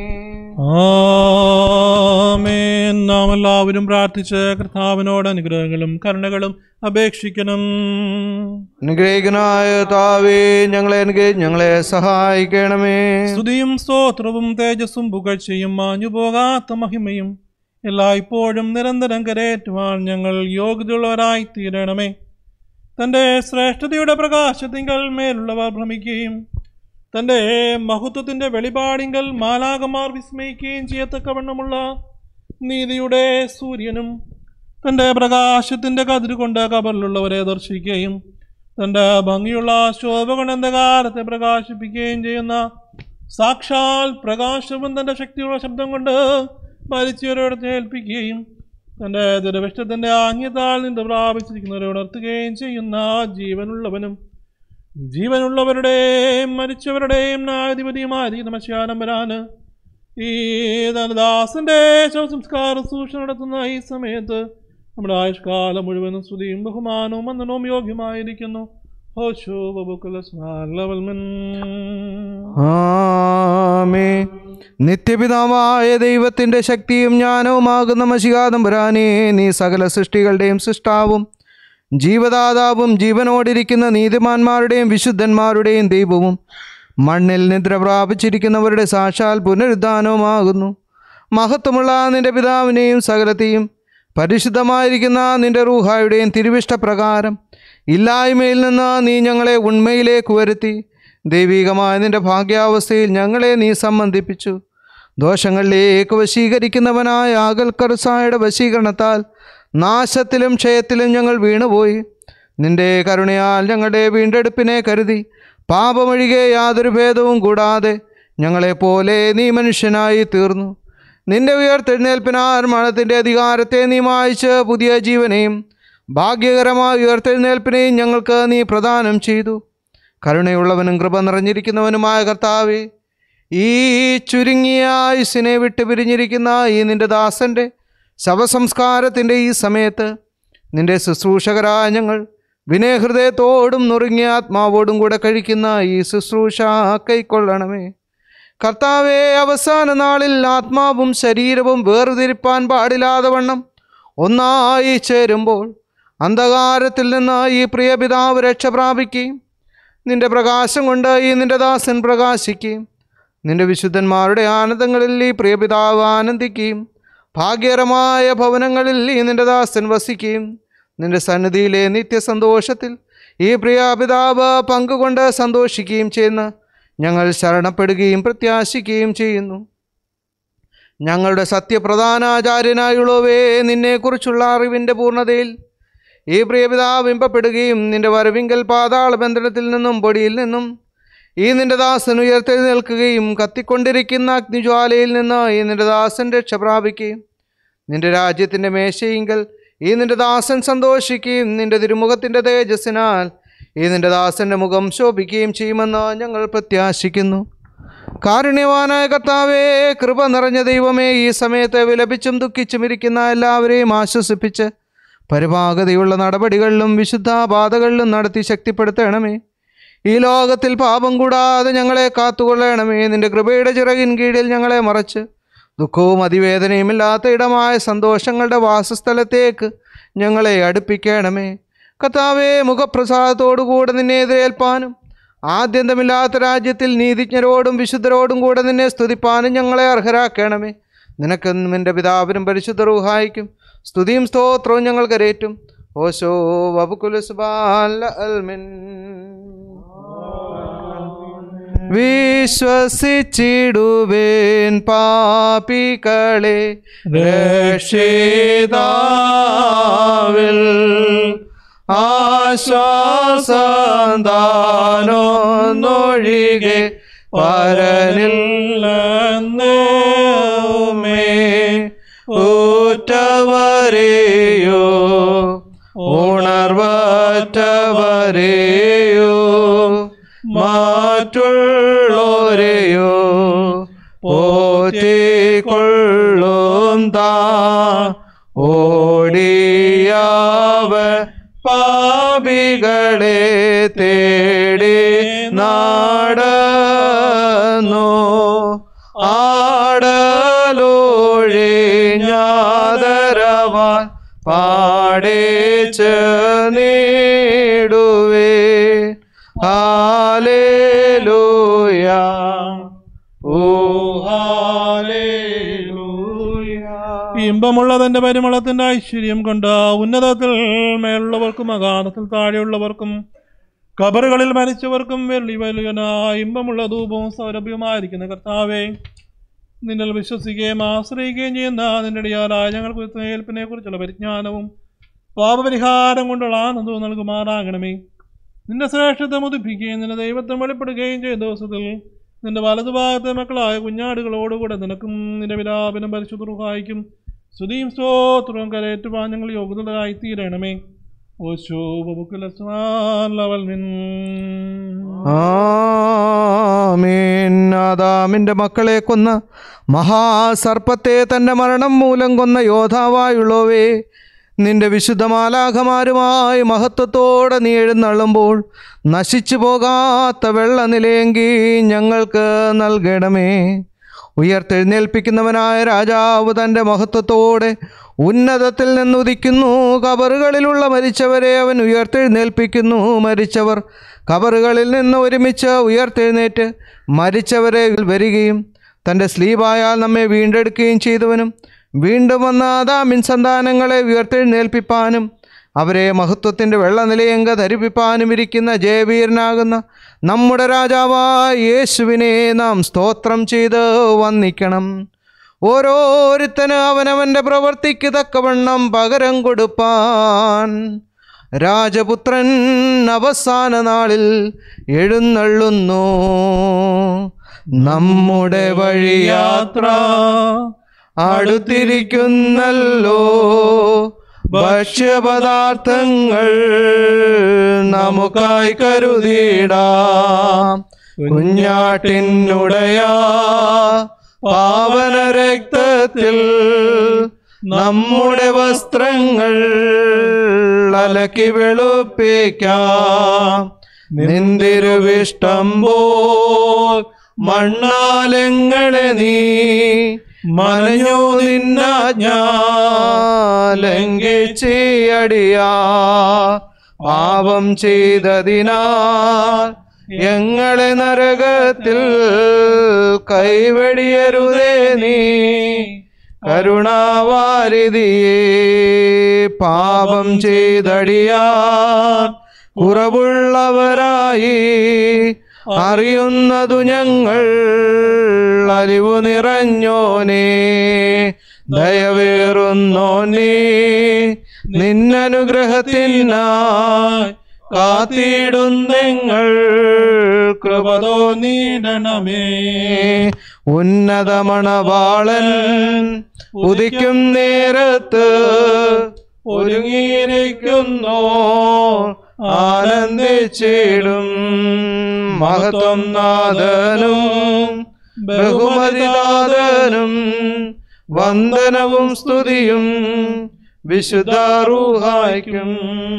ആമേൻ നാം എല്ലാവരും പ്രാർത്ഥിച്ച് കർത്താവിനോട് അനുഗ്രഹങ്ങളും കരുണകളും അപേക്ഷിക്കണം അനുഗ്രഹിക്കനായ താവേ ഞങ്ങളെ അനുഗ്രഹി ഞങ്ങളെ സഹായിക്കണമേ സ്തുതിയും സ്തോത്രവും തേജസ്സും പുകഴ്ചയും മാഞ്ഞു പോകാത്ത മഹിമയും എല്ലായ്പ്പോഴും നിരന്തരം കരേറ്റുവാൻ ഞങ്ങൾ യോഗ്യതയുള്ളവരായി തീരണമേ തൻ്റെ ശ്രേഷ്ഠതയുടെ പ്രകാശത്തിങ്കൽ മേലുള്ളവർ ഭ്രമിക്കുകയും തൻ്റെ മഹത്വത്തിൻ്റെ വെളിപാടിങ്കൽ മാലാകമാർ വിസ്മയിക്കുകയും ചെയ്യത്തക്കവണ്ണമുള്ള നീതിയുടെ സൂര്യനും തൻ്റെ പ്രകാശത്തിൻ്റെ കതിരുകൊണ്ട് കബറിലുള്ളവരെ ദർശിക്കുകയും തൻ്റെ ഭംഗിയുള്ള ശോഭകൊണ്ട് കാലത്തെ പ്രകാശിപ്പിക്കുകയും ചെയ്യുന്ന സാക്ഷാൽ പ്രകാശവും തൻ്റെ ശക്തിയുള്ള ശബ്ദം കൊണ്ട് മരിച്ചവരോട് ഏൽപ്പിക്കുകയും തൻ്റെ ദുരവിഷ്ടത്തിൻ്റെ ആംഗ്യത്താൽ നിന്ന് പ്രാപിച്ചിരിക്കുന്നവരെ ഉണർത്തുകയും ചെയ്യുന്ന ജീവനുള്ളവനും ജീവനുള്ളവരുടെയും മരിച്ചവരുടെയും ന്യായാധിപതിയുമായ നമസ്കാരം വരാന് ഈ ധനദാസന്റെ ശവസംസ്കാര സൂക്ഷ്മ നടത്തുന്ന ഈ സമയത്ത് നമ്മുടെ ആയുഷ്കാലം മുഴുവനും സ്തുതിയും ബഹുമാനവും വന്ദനവും യോഗ്യമായിരിക്കുന്നു ഹോശോ ബബുക്കുലസ്മാലവൽമൻ ആമേ നിത്യപിതാവായ ദൈവത്തിൻ്റെ ശക്തിയും ജ്ഞാനവുമാകുന്ന മഷികാതമ്പുരാനേ നീ സകല സൃഷ്ടികളുടെയും സൃഷ്ടാവും ജീവദാതാവും ജീവനോടിരിക്കുന്ന നീതിമാന്മാരുടെയും വിശുദ്ധന്മാരുടെയും ദൈവവും മണ്ണിൽ നിദ്ര പ്രാപിച്ചിരിക്കുന്നവരുടെ സാക്ഷാൽ പുനരുദ്ധാനവുമാകുന്നു മഹത്വമുള്ള നിന്റെ പിതാവിനെയും സകലത്തെയും പരിശുദ്ധമായിരിക്കുന്ന നിന്റെ റൂഹായുടെയും തിരുവിഷ്ടപ്രകാരം ഇല്ലായ്മയിൽ നിന്ന് നീ ഞങ്ങളെ ഉണ്മയിലേക്ക് വരുത്തി ദൈവികമായ നിന്റെ ഭാഗ്യാവസ്ഥയിൽ ഞങ്ങളെ നീ സംബന്ധിപ്പിച്ചു ദോഷങ്ങളിലേക്ക് വശീകരിക്കുന്നവനായ ആകൽക്കറുസായുടെ വശീകരണത്താൽ നാശത്തിലും ക്ഷയത്തിലും ഞങ്ങൾ വീണുപോയി നിന്റെ കരുണയാൽ ഞങ്ങളുടെ വീണ്ടെടുപ്പിനെ കരുതി പാപമൊഴികെ യാതൊരു ഭേദവും കൂടാതെ ഞങ്ങളെപ്പോലെ നീ മനുഷ്യനായി തീർന്നു നിന്റെ ഉയർത്തെഴുന്നേൽപ്പിനാൽ മരണത്തിൻ്റെ അധികാരത്തെ നീ മായിച്ച് പുതിയ ജീവനെയും ഭാഗ്യകരമായ ഉയർത്തെഴുന്നേൽപ്പിനെയും ഞങ്ങൾക്ക് നീ പ്രദാനം ചെയ്തു കരുണയുള്ളവനും കൃപ നിറഞ്ഞിരിക്കുന്നവനുമായ കർത്താവേ ഈ ചുരുങ്ങിയ ആയുസിനെ വിട്ട് പിരിഞ്ഞിരിക്കുന്ന ഈ നിന്റെ ദാസൻ്റെ ശവസംസ്കാരത്തിൻ്റെ ഈ സമയത്ത് നിന്റെ ശുശ്രൂഷകരായ ഞങ്ങൾ വിനയഹൃദയത്തോടും നുറുങ്ങിയ ആത്മാവോടും കൂടെ കഴിക്കുന്ന ഈ ശുശ്രൂഷ കൈക്കൊള്ളണമേ കർത്താവെ അവസാന നാളിൽ ആത്മാവും ശരീരവും വേർതിരിപ്പാൻ പാടില്ലാതെ വണ്ണം ഒന്നായി ചേരുമ്പോൾ അന്ധകാരത്തിൽ നിന്ന് ഈ പ്രിയ പിതാവ് രക്ഷ പ്രാപിക്കുകയും നിന്റെ പ്രകാശം കൊണ്ട് ഈ നിന്റെ ദാസൻ പ്രകാശിക്കുകയും നിന്റെ വിശുദ്ധന്മാരുടെ ആനന്ദങ്ങളിൽ ഈ പ്രിയ പിതാവ് ആനന്ദിക്കുകയും ഭാഗ്യകരമായ ഭവനങ്ങളിൽ ഈ നിന്റെ ദാസൻ വസിക്കുകയും നിന്റെ സന്നിധിയിലെ നിത്യസന്തോഷത്തിൽ ഈ പ്രിയ പിതാവ് പങ്കുകൊണ്ട് സന്തോഷിക്കുകയും ചെയ്യുന്ന ഞങ്ങൾ ശരണപ്പെടുകയും പ്രത്യാശിക്കുകയും ചെയ്യുന്നു ഞങ്ങളുടെ സത്യപ്രധാനാചാര്യനായുള്ളവേ നിന്നെക്കുറിച്ചുള്ള അറിവിൻ്റെ പൂർണ്ണതയിൽ ഈ പ്രിയപിതാവ് ഇമ്പപ്പെടുകയും നിന്റെ വരവിങ്കൽ പാതാള ബന്ധനത്തിൽ നിന്നും പൊടിയിൽ നിന്നും ഈ നിന്റെ ദാസൻ ഉയർത്തെഴുന്നേൽക്കുകയും കത്തിക്കൊണ്ടിരിക്കുന്ന അഗ്നിജ്വാലയിൽ നിന്ന് ഈ നിന്റെ ദാസൻ രക്ഷ പ്രാപിക്കുകയും നിന്റെ രാജ്യത്തിൻ്റെ മേശയിങ്കൽ ഈ നിന്റെ ദാസൻ സന്തോഷിക്കുകയും നിന്റെ തിരുമുഖത്തിൻ്റെ തേജസ്സിനാൽ ഈ നിന്റെ ദാസൻ്റെ മുഖം ശോഭിക്കുകയും ചെയ്യുമെന്ന് ഞങ്ങൾ പ്രത്യാശിക്കുന്നു കാരുണ്യവാനായ കർത്താവേ കൃപ നിറഞ്ഞ ദൈവമേ ഈ സമയത്ത് വിലപിച്ചും ദുഃഖിച്ചും ഇരിക്കുന്ന എല്ലാവരെയും ആശ്വസിപ്പിച്ച് പരിപാകതയുള്ള നടപടികളിലും വിശുദ്ധ ബാധകളിലും നടത്തി ശക്തിപ്പെടുത്തണമേ ഈ ലോകത്തിൽ പാപം കൂടാതെ ഞങ്ങളെ കാത്തുകൊള്ളണമേ നിന്റെ കൃപയുടെ ചിറകിൻ കീഴിൽ ഞങ്ങളെ മറച്ച് ദുഃഖവും അതിവേദനയുമില്ലാത്ത ഇടമായ സന്തോഷങ്ങളുടെ വാസസ്ഥലത്തേക്ക് ഞങ്ങളെ അടുപ്പിക്കണമേ കർത്താവേ മുഖപ്രസാദത്തോടുകൂടെ നിന്നെ എതിരേൽപ്പാനും ആദ്യന്തമില്ലാത്ത രാജ്യത്തിൽ നീതിജ്ഞരോടും വിശുദ്ധരോടും കൂടെ നിന്നെ സ്തുതിപ്പാനും ഞങ്ങളെ അർഹരാക്കണമേ നിനക്കെന്നും നിന്റെ പിതാവിനും പരിശുദ്ധ റൂഹായിക്കും സ്തുതിയും സ്തോത്രവും ഞങ്ങൾ കരേറ്റും ഓശോ വബുക്കുലുസ്ബാല അൽമിൻ വിശ്വസിച്ചിടുവേൻ പാപികളെ രക്ഷിതാവിൽ ആശ്വാസന്താനൊന്നൊഴികെ പരനില്ലന്നേ ഊറ്റവരെയോ ഉണർവറ്റവരെയോ മാറ്റുള്ളോരെയോ പോറ്റിക്കൊള്ളും താ ഓടിയ വഴികളെ തേടി നാടന്നു ആടലോഴിഞ്ഞാതരവാൻ പാടേച്ച് നീടുവേ ഹാലേലൂയ ഓ ഇമ്പമുള്ള തന്റെ പരിമളത്തിന്റെ ഐശ്വര്യം കൊണ്ട് ഉന്നതത്തിൽ മേലുള്ളവർക്കും അഗാധത്തിൽ താഴെയുള്ളവർക്കും കബറുകളിൽ മരിച്ചവർക്കും വെള്ളി വലുകന ഇമ്പമുള്ള ധൂപവും സൗരഭ്യവുമായിരിക്കുന്ന കർത്താവേ നിന്നിൽ വിശ്വസിക്കുകയും ആശ്രയിക്കുകയും ചെയ്യുന്ന നിന്റെ അടിയാലായ ഞങ്ങൾക്ക് ഏൽപ്പിനെ കുറിച്ചുള്ള പരിജ്ഞാനവും പാപപരിഹാരം കൊണ്ടുള്ള ആനന്ദവും നൽകുമാറാകണമേ നിന്റെ ശ്രേഷ്ഠത്തെ മുതിപ്പിക്കുകയും നിന്റെ ദൈവത്തെ വെളിപ്പെടുകയും ചെയ്ത ദിവസത്തിൽ നിന്റെ വലതുഭാഗത്തെ മക്കളായ കുഞ്ഞാടുകളോടുകൂടെ നിനക്കും നിന്റെ വിലാപനം പരിശുദ്ധഹായിക്കും സ്തുതിയും സ്തോത്രവും കരയേറ്റുവാൻ ഞങ്ങൾ യോഗ്യതരായി തീരണമേ ഓ ശോഭബുക്കുലസ്വാലവൽമിൻ ആമീൻ ആദാമിന്റെ മക്കളെ കൊന്ന മഹാസർപ്പത്തെ തന്റെ മരണം മൂലം കൊന്ന യോദ്ധാവായുള്ളവേ നിന്റെ വിശുദ്ധമാലാഖമാരുമായി മഹത്വത്തോടെ നീ എഴുന്നള്ളുമ്പോൾ നശിച്ചു പോകാത്ത വെള്ളനിലയെങ്കി ഞങ്ങൾക്ക് നൽകണമേ ഉയർത്തെഴുന്നേൽപ്പിക്കുന്നവനായ രാജാവ് തൻ്റെ മഹത്വത്തോടെ ഉന്നതത്തിൽ നിന്നുദിക്കുന്നു കബറുകളിലുള്ള മരിച്ചവരെ അവൻ ഉയർത്തെഴുന്നേൽപ്പിക്കുന്നു മരിച്ചവർ കബറുകളിൽ നിന്ന് ഒരുമിച്ച് ഉയർത്തെഴുന്നേറ്റ് മരിച്ചവരെ വരികയും തൻ്റെ സ്ലീവായാൽ നമ്മെ വീണ്ടെടുക്കുകയും ചെയ്തവനും വീണ്ടും വന്ന ആദാമിൻ സന്താനങ്ങളെ ഉയർത്തെഴുന്നേൽപ്പിപ്പാനും അവരെ മഹത്വത്തിൻ്റെ വെള്ളനിലയങ്ക ധരിപ്പിപ്പാനും ഇരിക്കുന്ന ജയവീരനാകുന്ന നമ്മുടെ രാജാവായ യേശുവിനെ നാം സ്തോത്രം ചെയ്ത് വന്ദിക്കണം ഓരോരുത്തന് അവനവൻ്റെ പ്രവർത്തിക്ക് തക്കവണ്ണം പകരം കൊടുപ്പാൻ രാജപുത്രൻ അവസാന നാളിൽ എഴുന്നള്ളുന്നു നമ്മുടെ വഴിയാത്ര അടുത്തിരിക്കുന്നല്ലോ ഭക്ഷ്യപദാർത്ഥങ്ങൾ നമുക്കായി കരുതിയിടാം കുഞ്ഞാട്ടിനുടയ പാവന രക്തത്തിൽ നമ്മുടെ വസ്ത്രങ്ങൾ അലക്കി വെളുപ്പിക്കാം നിന്തിരുവിഷ്ടം പോൽ മണ്ണാലങ്ങളെ നീ മനഞ്ഞു നിന്നജ്ഞാലംഘിച്ചടിയാ പാപം ചെയ്തതിനാൽ ഞങ്ങളെ നരകത്തിൽ കൈവെടിയരുതേ നീ കരുണാവാരിതിയെ പാപം ചെയ്തടിയാർ കുറവുള്ളവരായി അറിയുന്നതു ഞങ്ങൾ അലിവു നിറഞ്ഞോനേ ദയവേറുന്നോനേ നിന്നനുഗ്രഹത്തിനായി കാത്തിടുന്നെങ്ങൾ കൃപതോ നീടണമേ ഉന്നതമണവാളൻ ഉദിക്കും നേരത്ത് ഒരുങ്ങിയിരിക്കുന്നോ ആനന്ദിച്ചിടും മഹത്വം നാഥനും ബഹുമതിനാഥനും വന്ദനവും സ്തുതിയും വിശുദ്ധാറൂഹായ്ക്കും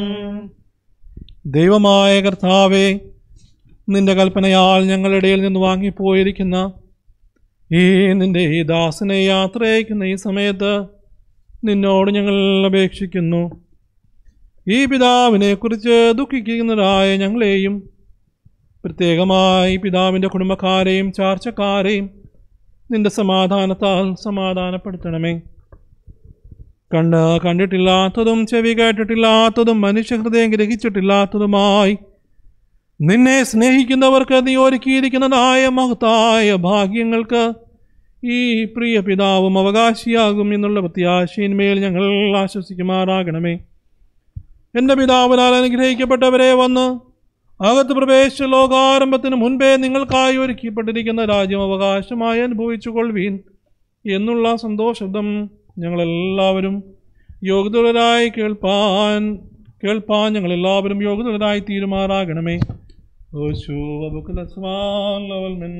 ദൈവമായ കർത്താവേ നിന്റെ കൽപ്പനയാൽ ഞങ്ങളുടെ ഇടയിൽ നിന്ന് വാങ്ങിപ്പോയിരിക്കുന്ന ഈ നിന്റെ ഈ ദാസനെ യാത്ര അയക്കുന്ന ഈ സമയത്ത് നിന്നോട് ഞങ്ങൾ അപേക്ഷിക്കുന്നു ഈ പിതാവിനെ കുറിച്ച് ദുഃഖിക്കുന്നതായ ഞങ്ങളെയും പ്രത്യേകമായി പിതാവിൻ്റെ കുടുംബക്കാരെയും ചാർച്ചക്കാരെയും നിന്റെ സമാധാനത്താൽ സമാധാനപ്പെടുത്തണമേ കണ്ട് കണ്ടിട്ടില്ലാത്തതും ചെവി കേട്ടിട്ടില്ലാത്തതും മനുഷ്യഹൃദയം ഗ്രഹിച്ചിട്ടില്ലാത്തതുമായി നിന്നെ സ്നേഹിക്കുന്നവർക്ക് നീ ഒരുക്കിയിരിക്കുന്നതായ മഹത്തായ ഭാഗ്യങ്ങൾക്ക് ഈ പ്രിയ പിതാവും അവകാശിയാകും എന്നുള്ള പ്രത്യാശയിന്മേൽ ഞങ്ങൾ ആശ്വസിക്കുമാറാകണമേ എൻ്റെ പിതാവിനാൽ അനുഗ്രഹിക്കപ്പെട്ടവരെ വന്ന് അകത്ത് പ്രവേശിച്ച ലോകാരംഭത്തിന് മുൻപേ നിങ്ങൾക്കായി ഒരുക്കിപ്പെട്ടിരിക്കുന്ന രാജ്യം അവകാശമായി അനുഭവിച്ചു കൊള്ളുവീൻ എന്നുള്ള സന്തോഷബ്ദം ഞങ്ങളെല്ലാവരും യോഗ്യതരായി കേൾപ്പാൻ കേൾപ്പാൻ ഞങ്ങളെല്ലാവരും യോഗ്യതരായി തീരുമാറാകണമേ ഓശോ അബുക്കുലസ്വാലവൽമൻ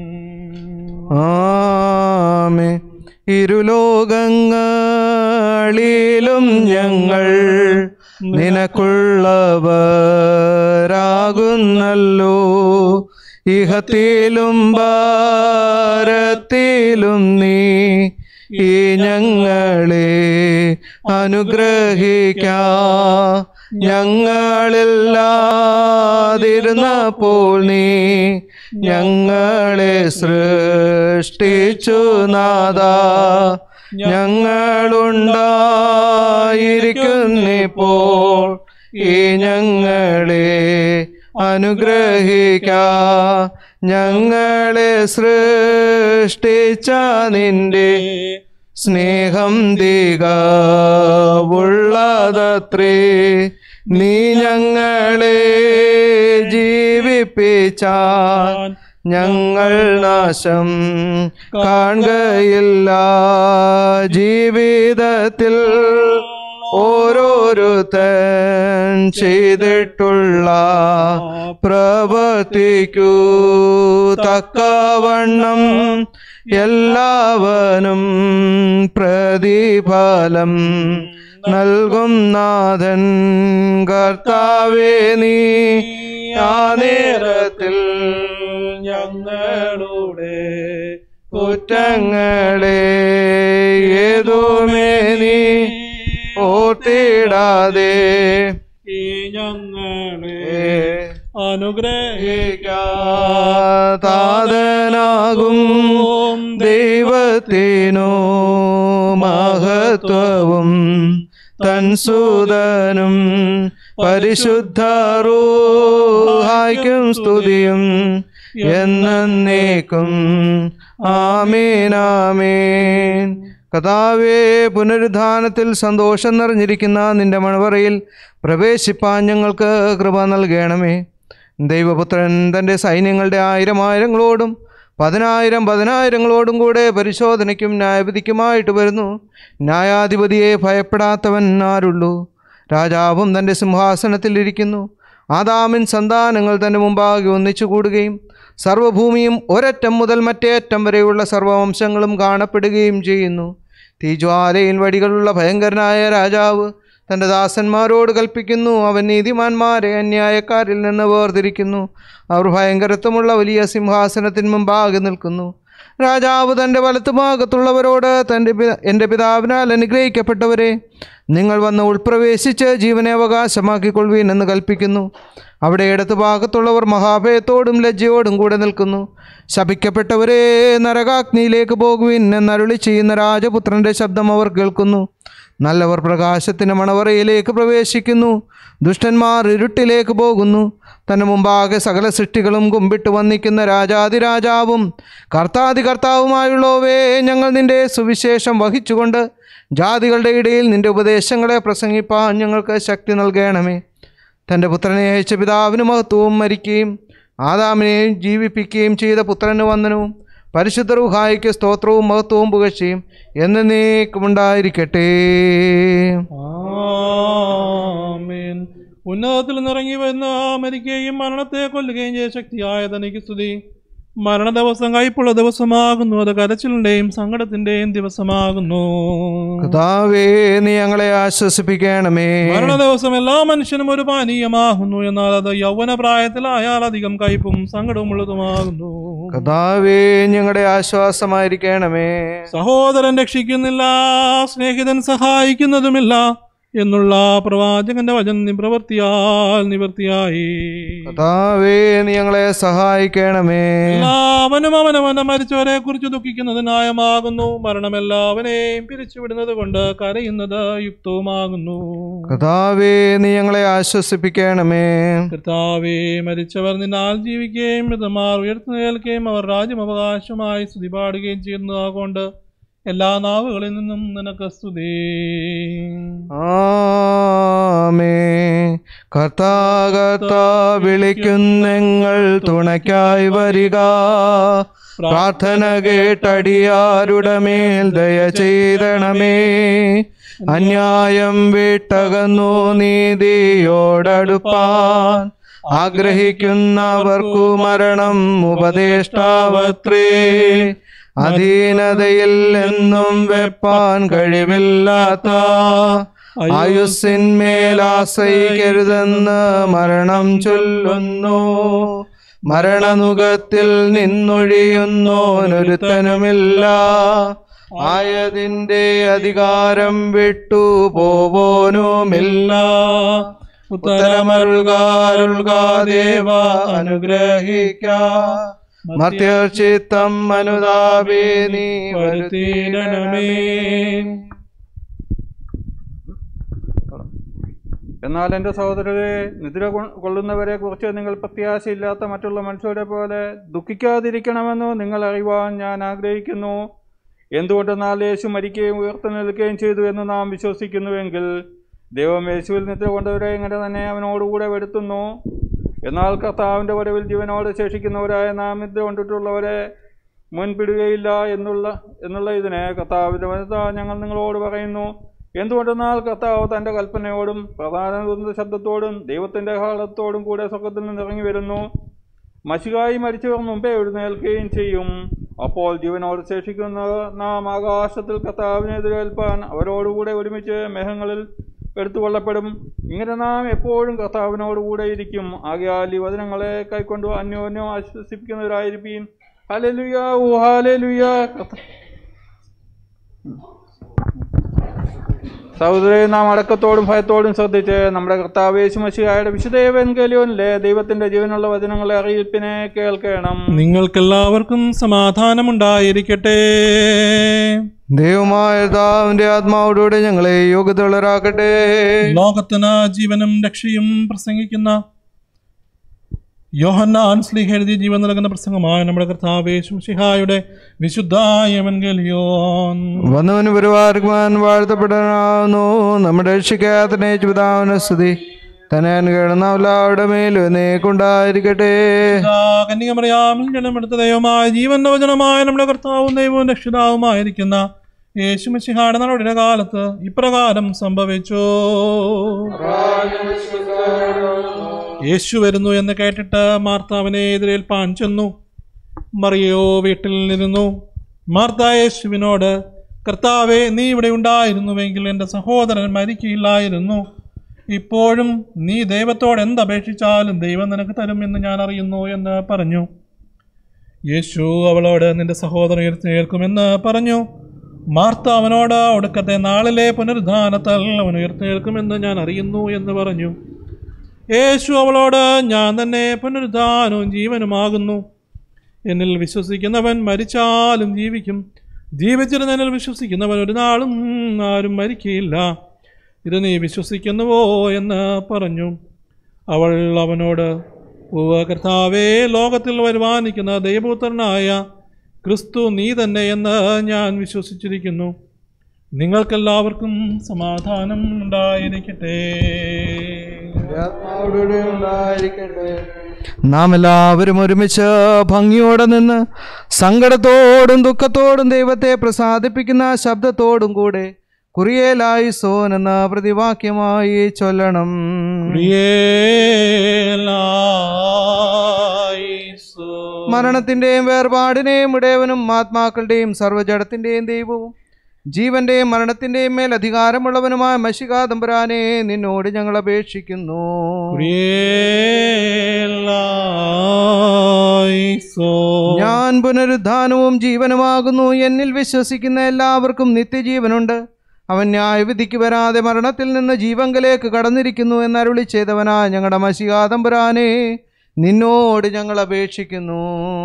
ആമേ ഇരുലോകങ്ങളിലും ഞങ്ങൾ നിനക്കുള്ളവരാകുന്നല്ലോ ഇഹത്തിലും ഭാരത്തിലും നീ ഈ ഞങ്ങളെ അനുഗ്രഹിക്കാ ഞങ്ങളില്ലാതിരുന്നപ്പോൾ നീ ഞങ്ങളെ സൃഷ്ടിച്ചു നാദ ഞങ്ങളുണ്ടായിരിക്കുന്നിപ്പോൾ ഈ ഞങ്ങളെ അനുഗ്രഹിക്കാ ഞങ്ങളെ സൃഷ്ടിച്ച നിന്റെ സ്നേഹം ദികവുള്ളതത്രേ നീ ഞങ്ങളെ ജീവിപ്പിച്ചാൻ ഞങ്ങൾ നാശം കാണുകയില്ല ജീവിതത്തിൽ ഓരോരുത്തൻ ചെയ്തിട്ടുള്ള പ്രവർത്തിക്കൂ തക്കവണ്ണം എല്ലാവനും പ്രതിഫലം നൽകും നാഥൻ കർത്താവേ നീ ആ നേരത്തിൽ ഞങ്ങളുടെ കുറ്റങ്ങളെ ഏതുമേ നീ ഓർത്തിടാതെ ഈ ഞങ്ങളെ താതനാകും ദൈവത്തിനു മഹത്വവും തൻ സുതനും പരിശുദ്ധറൂഹായ്ക്കും സ്തുതിയും എന്നേക്കും ആമേൻ ആമേൻ കഥാവേ പുനരുദ്ധാനത്തിൽ സന്തോഷം നിറഞ്ഞിരിക്കുന്ന നിന്റെ മണവറയിൽ പ്രവേശിപ്പാൻ ഞങ്ങൾക്ക് കൃപ നൽകണമേ ദൈവപുത്രൻ തൻ്റെ സൈന്യങ്ങളുടെ ആയിരം ആയിരങ്ങളോടും പതിനായിരം പതിനായിരങ്ങളോടും കൂടെ പരിശോധനയ്ക്കും ന്യായവിധിക്കുമായിട്ട് വരുന്നു ന്യായാധിപതിയെ ഭയപ്പെടാത്തവൻ ആരുള്ളൂ രാജാവും തൻ്റെ സിംഹാസനത്തിലിരിക്കുന്നു ആദാമിൻ സന്താനങ്ങൾ തൻ്റെ മുമ്പാകെ ഒന്നിച്ചു കൂടുകയും സർവ്വഭൂമിയും ഒരറ്റം മുതൽ മറ്റേ അറ്റം വരെയുള്ള സർവവംശങ്ങളും കാണപ്പെടുകയും ചെയ്യുന്നു തീജ്വാലയിൽ വടികളുള്ള ഭയങ്കരനായ രാജാവ് തൻ്റെ ദാസന്മാരോട് കൽപ്പിക്കുന്നു അവൻ നീതിമാന്മാരെ അന്യായക്കാരിൽ നിന്ന് വേർതിരിക്കുന്നു അവർ ഭയങ്കരത്വമുള്ള വലിയ സിംഹാസനത്തിന് മുമ്പാകെ നിൽക്കുന്നു രാജാവ് തൻ്റെ വലത്തുഭാഗത്തുള്ളവരോട് തൻ്റെ പി- എൻ്റെ പിതാവിനാൽ അനുഗ്രഹിക്കപ്പെട്ടവരെ നിങ്ങൾ വന്ന് ഉൾപ്രവേശിച്ച് ജീവനെ അവകാശമാക്കിക്കൊള്ളുവീൻ എന്ന് കൽപ്പിക്കുന്നു അവിടെ ഇടത്ത് ഭാഗത്തുള്ളവർ മഹാഭയത്തോടും ലജ്ജയോടും കൂടെ നിൽക്കുന്നു ശപിക്കപ്പെട്ടവരെ നരകാഗ്നിയിലേക്ക് പോകുവിൻ എന്നരുളി ചെയ്യുന്ന രാജപുത്രൻ്റെ ശബ്ദം അവർ കേൾക്കുന്നു നല്ലവർ പ്രകാശത്തിൻ്റെ മണവറയിലേക്ക് പ്രവേശിക്കുന്നു ദുഷ്ടന്മാർ ഇരുട്ടിലേക്ക് പോകുന്നു തൻ്റെ മുമ്പാകെ സകല സൃഷ്ടികളും കുമ്പിട്ട് വന്നിക്കുന്ന രാജാതിരാജാവും കർത്താതി കർത്താവുമായുള്ളവേ ഞങ്ങൾ നിന്റെ സുവിശേഷം വഹിച്ചുകൊണ്ട് ജാതികളുടെ ഇടയിൽ നിന്റെ ഉപദേശങ്ങളെ പ്രസംഗിപ്പാൻ ഞങ്ങൾക്ക് ശക്തി നൽകണമേ തൻ്റെ പുത്രനെ അയച്ച പിതാവിന് മഹത്വവും മരിക്കുകയും ആദാമിനെയും ജീവിപ്പിക്കുകയും ചെയ്ത പുത്രന് വന്ദനവും പരിശുദ്ധ റുഹായിക്ക് സ്തോത്രവും മഹത്വവും പുകഴ്ചയും എന്നേക്കുമുണ്ടായിരിക്കട്ടെ ആമേൻ ഉന്നതത്തിൽ നിന്നിറങ്ങി വന്ന് മരിക്കുകയും മരണത്തെ കൊല്ലുകയും ചെയ്ത ശക്തിയായ തനിക്ക് സ്തുതി മരണ ദിവസം കയ്പുള്ള ദിവസമാകുന്നു അത് കരച്ചിലിന്റെയും സങ്കടത്തിന്റെയും ദിവസമാകുന്നു കർത്താവേ നീ ഞങ്ങളെ ആശ്വസിപ്പിക്കണമേ മരണ ദിവസം എല്ലാ മനുഷ്യനും ഒരു പാനീയമാകുന്നു എന്നാൽ അത് യൗവന പ്രായത്തിലായാൽ അധികം കയ്പും സങ്കടമുള്ളതുമാകുന്നു കർത്താവേ ഞങ്ങളുടെ ആശ്വാസമായിരിക്കണമേ സഹോദരൻ രക്ഷിക്കുന്നില്ല സ്നേഹിതൻ സഹായിക്കുന്നതുമില്ല എന്നുള്ള പ്രവാചകന്റെ വചനം പ്രവൃത്തിയാൽ നിവൃത്തിയായി കർത്താവേ നീ ഞങ്ങളെ സഹായിക്കണമേ എല്ലാവനും അവനവന്റെ മരിച്ചവരെ കുറിച്ച് ദുഃഖിക്കുന്നത് ന്യായമാകുന്നു മരണം എല്ലാവനെയും പിരിച്ചുവിടുന്നത് കൊണ്ട് കരയുന്നത് യുക്തവുമാകുന്നു കർത്താവേ നീ ഞങ്ങളെ ആശ്വസിപ്പിക്കണമേ കർത്താവേ മരിച്ചവർ നിന്നാൽ ജീവിക്കുകയും മൃതമാർ ഉയർത്തുന്നേൽക്കുകയും അവർ രാജ്യം അവകാശമായി സ്തുതി പാടുകയും ചെയ്യുന്നതാകൊണ്ട് എല്ലാ നാവുകളിൽ നിന്നും നിനക്ക് സ്തുതി ആമേ കർത്താ കർത്താ വിളിക്കുന്നങ്ങൾ തുണയ്ക്കായി വരിക പ്രാർത്ഥന കേട്ടടിയാരുടെ മേൽ ദയ ചെയ്തണമേ അന്യായം വിട്ടകന്നു നീതിയോടടുപ്പാൻ ആഗ്രഹിക്കുന്നവർക്കു മരണം ഉപദേഷ്ടാവത്രേ അധീനതയിൽ എന്നും വെപ്പാൻ കഴിവില്ലാത്ത ആയുസ്സിന്മേലാശ്രയിക്കരുതെന്ന് മരണം ചൊല്ലുന്നു മരണനുഖത്തിൽ നിന്നൊഴിയുന്നോനൊരുത്തനുമില്ല ആയതിൻ്റെ അധികാരം വിട്ടു പോവോനുമില്ല ഉത്തരമരുൾകാരുൾകാദേവ അനുഗ്രഹിക്ക മർത്യർച്ചിത്തം അനുതാപേ നീ വരുത്തിയിടണമേ എന്നാൽ എൻ്റെ സഹോദരരെ നിദ്ര കൊ- കൊള്ളുന്നവരെ കുറിച്ച് നിങ്ങൾ പ്രത്യാശയില്ലാത്ത മറ്റുള്ള മനുഷ്യരെ പോലെ ദുഃഖിക്കാതിരിക്കണമെന്ന് നിങ്ങൾ അറിയുവാൻ ഞാൻ ആഗ്രഹിക്കുന്നു എന്തുകൊണ്ടെന്നാൽ യേശു മരിക്കുകയും ഉയർത്തെഴുന്നേൽക്കുകയും ചെയ്തു എന്ന് നാം വിശ്വസിക്കുന്നുവെങ്കിൽ ദൈവം യേശുവിൽ നിദ്ര കൊണ്ടവരെ ഇങ്ങനെ തന്നെ അവനോടുകൂടെ വരുത്തുന്നു എന്നാൽ കർത്താവിൻ്റെ വരവിൽ ജീവനോടെ ശേഷിക്കുന്നവരായ നാം നിദ്ര കൊണ്ടിട്ടുള്ളവരെ മുൻപിടുകയില്ല എന്നുള്ള എന്നുള്ള ഇതിനെ കർത്താവിൻ്റെ വനിത ഞങ്ങൾ നിങ്ങളോട് പറയുന്നു എന്തുകൊണ്ടെന്നാൽ കർത്താവ് തൻ്റെ കൽപ്പനയോടും പ്രധാന ദൂതന്റെ ശബ്ദത്തോടും ദൈവത്തിൻ്റെ ഹാളത്തോടും കൂടെ സ്വർഗത്തിൽ നിന്ന് ഇറങ്ങി വരുന്നു മഷികായി മരിച്ചവർ മുമ്പേ എഴുന്നേൽക്കുകയും ചെയ്യും അപ്പോൾ ജീവനോട് ശേഷിക്കുന്ന നാം ആകാശത്തിൽ കർത്താവിനെ എതിരേൽപ്പാൻ അവരോടുകൂടെ ഒരുമിച്ച് മേഘങ്ങളിൽ എടുത്തുകൊള്ളപ്പെടും ഇങ്ങനെ നാം എപ്പോഴും കർത്താവിനോടുകൂടെ ഇരിക്കും ആകയാൽ ഈ വചനങ്ങളെ കൈക്കൊണ്ട് അന്യോന്യം ആശ്വസിപ്പിക്കുന്നവരായിരിക്കും ഹലലുയ ഓ ഹാലലുയ സഹോദരെ നാം അടക്കത്തോടും ഭയത്തോടും ശ്രദ്ധിച്ച് നമ്മുടെ കർത്താവ് യേശുമശിഹായുടെ വിശുദ്ധേവൻകലിയോനിലെ ദൈവത്തിന്റെ ജീവനുള്ള വചനങ്ങളെ അറിയിപ്പിനെ കേൾക്കണം നിങ്ങൾക്കെല്ലാവർക്കും സമാധാനമുണ്ടായിരിക്കട്ടെ ദൈവമായ ദാവിന്റെ ആത്മാവോടുകൂടി ഞങ്ങളെ യോഗ്യതയുള്ളവരാക്കട്ടെ ലോകത്തിന് ജീവനും രക്ഷയും പ്രസംഗിക്കുന്ന യോഹന്നാൻ സ്ലീഹ എഴുതിയ ജീവൻ നൽകുന്ന പ്രസംഗമായ നമ്മുടെ കർത്താവേശും ഷിഹായുടെ വിശുദ്ധായ എവൻഗേലിയോൻ വന്നവന് പരിവാർക്കുവാൻ വാഴ്ത്തപ്പെടാനാവുന്നു നമ്മുടെ രക്ഷിക്കാത്തനെ പിതാവിന് സ്തുതി തന്നെ കേടുന്ന എല്ലാവരുടെ മേലും എന്നേക്കുണ്ടായിരിക്കട്ടെ കന്യകമറിയാമിൽ ജനമെടുത്ത ദൈവമായ ജീവന്റെ വചനമായ നമ്മുടെ കർത്താവും ദൈവവും രക്ഷിതാവുമായിരിക്കുന്ന യേശു മിശിഹായുടെ നടപടിയുടെ കാലത്ത് ഇപ്രകാരം സംഭവിച്ചു യേശു വരുന്നു എന്ന് കേട്ടിട്ട് മാർത്ത അവനെ എതിരേൽപ്പാൻ ചെന്നു മറിയോ വീട്ടിൽ ഇരുന്നു മാർത്ത യേശുവിനോട് കർത്താവെ നീ ഇവിടെ ഉണ്ടായിരുന്നുവെങ്കിൽ എൻ്റെ സഹോദരൻ മരിക്കില്ലായിരുന്നു ഇപ്പോഴും നീ ദൈവത്തോട് എന്തപേക്ഷിച്ചാലും ദൈവം നിനക്ക് തരുമെന്ന് ഞാൻ അറിയുന്നു എന്ന് പറഞ്ഞു യേശു അവളോട് നിന്റെ സഹോദരൻ ഉയർത്തെഴുക്കുമെന്ന് പറഞ്ഞു മാർത്ത അവനോട് ഒടുക്കത്തെ നാളിലെ പുനരുദ്ധാനത്താൽ അവൻ ഉയർത്തെഴുക്കുമെന്ന് ഞാൻ അറിയുന്നു എന്ന് പറഞ്ഞു യേശു അവളോട് ഞാൻ തന്നെ പുനരുദ്ധാനവും ജീവനുമാകുന്നു എന്നിൽ വിശ്വസിക്കുന്നവൻ മരിച്ചാലും ജീവിക്കും ജീവിച്ചിരുന്നതിൽ വിശ്വസിക്കുന്നവൻ ഒരു നാളും ആരും മരിക്കുകയില്ല ഇത് നീ വിശ്വസിക്കുന്നുവോ എന്ന് പറഞ്ഞു അവൾ അവനോട് ഉവ്വ് കർത്താവേ ലോകത്തിൽ വരുവാനിക്കുന്ന ദൈവപുത്രനായ ക്രിസ്തു നീ തന്നെ എന്ന് ഞാൻ വിശ്വസിച്ചിരിക്കുന്നു നിങ്ങൾക്കെല്ലാവർക്കും സമാധാനം ഉണ്ടായിരിക്കട്ടെ നാം എല്ലാവരും ഒരുമിച്ച് ഭംഗിയോടെ നിന്ന് സങ്കടത്തോടും ദുഃഖത്തോടും ദൈവത്തെ പ്രസാദിപ്പിക്കുന്ന ശബ്ദത്തോടും കൂടെ കുറിയേലായി സോൻ എന്ന പ്രതിവാക്യമായി ചൊല്ലണം മരണത്തിന്റെയും വേർപാടിനെയും ഇടയവനും ആത്മാക്കളുടെയും സർവ്വജടത്തിന്റെയും ദൈവവും ജീവന്റെയും മരണത്തിന്റെയും മേൽ അധികാരമുള്ളവനുമായ മഷികാ തമ്പുരാനെ നിന്നോട് ഞങ്ങൾ അപേക്ഷിക്കുന്നു ഞാൻ പുനരുദ്ധാനവും ജീവനുമാകുന്നു എന്നിൽ വിശ്വസിക്കുന്ന എല്ലാവർക്കും നിത്യജീവനുണ്ട് അവൻ ന്യായവിധിക്ക് വരാതെ മരണത്തിൽ നിന്ന് ജീവങ്കലേക്ക് കടന്നിരിക്കുന്നു എന്ന് അരുളി ചെയ്തവനാ ഞങ്ങളുടെ മഷികാതമ്പുരാനെ നിന്നോട് ഞങ്ങൾ അപേക്ഷിക്കുന്നു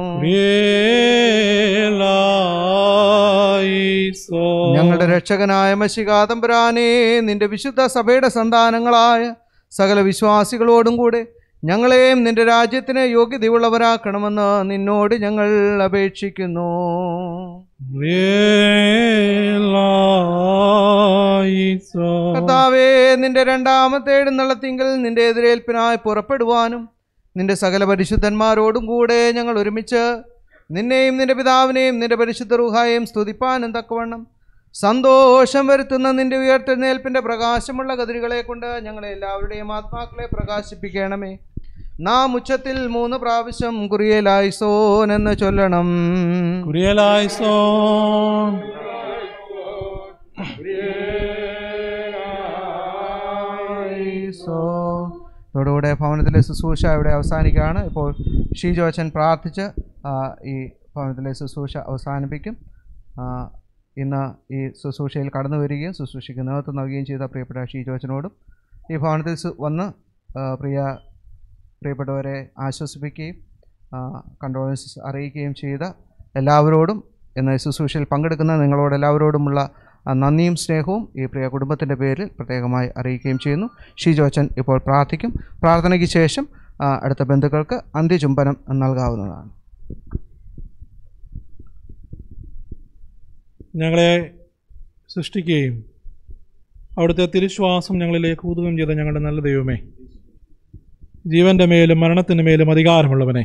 ഞങ്ങളുടെ രക്ഷകനായ മഷികാതമ്പുരാനെ നിന്റെ വിശുദ്ധ സഭയുടെ സന്താനങ്ങളായ സകല വിശ്വാസികളോടും കൂടെ ഞങ്ങളെയും നിന്റെ രാജ്യത്തിന് യോഗ്യതയുള്ളവരാക്കണമെന്ന് നിന്നോട് ഞങ്ങൾ അപേക്ഷിക്കുന്നു കർത്താവേ നിന്റെ രണ്ടാമത്തെ എഴുന്നള്ളത്തിങ്കിൽ നിന്റെ എതിരേൽപ്പിനായി പുറപ്പെടുവാനും നിന്റെ സകല പരിശുദ്ധന്മാരോടും കൂടെ ഞങ്ങൾ ഒരുമിച്ച് നിന്നെയും നിന്റെ പിതാവിനെയും നിന്റെ പരിശുദ്ധ റുഹായെയും സ്തുതിപ്പാനും തക്കവണ്ണം സന്തോഷം വരുത്തുന്ന നിന്റെ ഉയർത്തെഴുന്നേൽപ്പിന്റെ പ്രകാശമുള്ള കതിരുകളെ കൊണ്ട് ഞങ്ങളെ എല്ലാവരുടെയും ആത്മാക്കളെ പ്രകാശിപ്പിക്കണമേ നാം ഉച്ചത്തിൽ മൂന്ന് പ്രാവശ്യം കുറിയലായിസോൻ എന്ന് ചൊല്ലണം കുറിയലായിസോൻ ഈശോ ഇതോടുകൂടെ ഭവനത്തിലെ ശുശ്രൂഷ ഇവിടെ അവസാനിക്കുകയാണ് ഇപ്പോൾ ഷീജോ അച്ഛൻ പ്രാർത്ഥിച്ച് ആ, ഈ ഭവനത്തിലെ ശുശ്രൂഷ അവസാനിപ്പിക്കും ആ, ഇന്ന് ഈ ശുശ്രൂഷയിൽ കടന്നു വരികയും ശുശ്രൂഷയ്ക്ക് നേതൃത്വം നൽകുകയും ചെയ്ത പ്രിയപ്പെട്ട ഷീജോ അച്ഛനോടും ഈ ഭവനത്തിൽ സു- വന്ന് ആ, പ്രിയ പ്രിയപ്പെട്ടവരെ ആശ്വസിപ്പിക്കുകയും കൺട്രോളൻസ് അറിയിക്കുകയും ചെയ്ത എല്ലാവരോടും എന്ന ഈ ശുശ്രൂഷയിൽ പങ്കെടുക്കുന്ന നിങ്ങളോട് എല്ലാവരോടുമുള്ള ആ, നന്ദിയും സ്നേഹവും ഈ പ്രിയ കുടുംബത്തിൻ്റെ പേരിൽ പ്രത്യേകമായി അറിയിക്കുകയും ചെയ്യുന്നു ഷീജോ അച്ഛൻ ഇപ്പോൾ പ്രാർത്ഥിക്കും പ്രാർത്ഥനയ്ക്ക് ശേഷം ആ, അടുത്ത ബന്ധുക്കൾക്ക് അന്ത്യചുംബനം നൽകാവുന്നതാണ് ഞങ്ങളെ സൃഷ്ടിക്കുകയും അവിടുത്തെ തിരുശ്വാസം ഞങ്ങളിലേക്ക് ഊതുകയും ചെയ്ത ഞങ്ങളുടെ നല്ല ദൈവമേ ജീവൻ്റെ മേലും മരണത്തിൻ്റെ മേലും അധികാരമുള്ളവനെ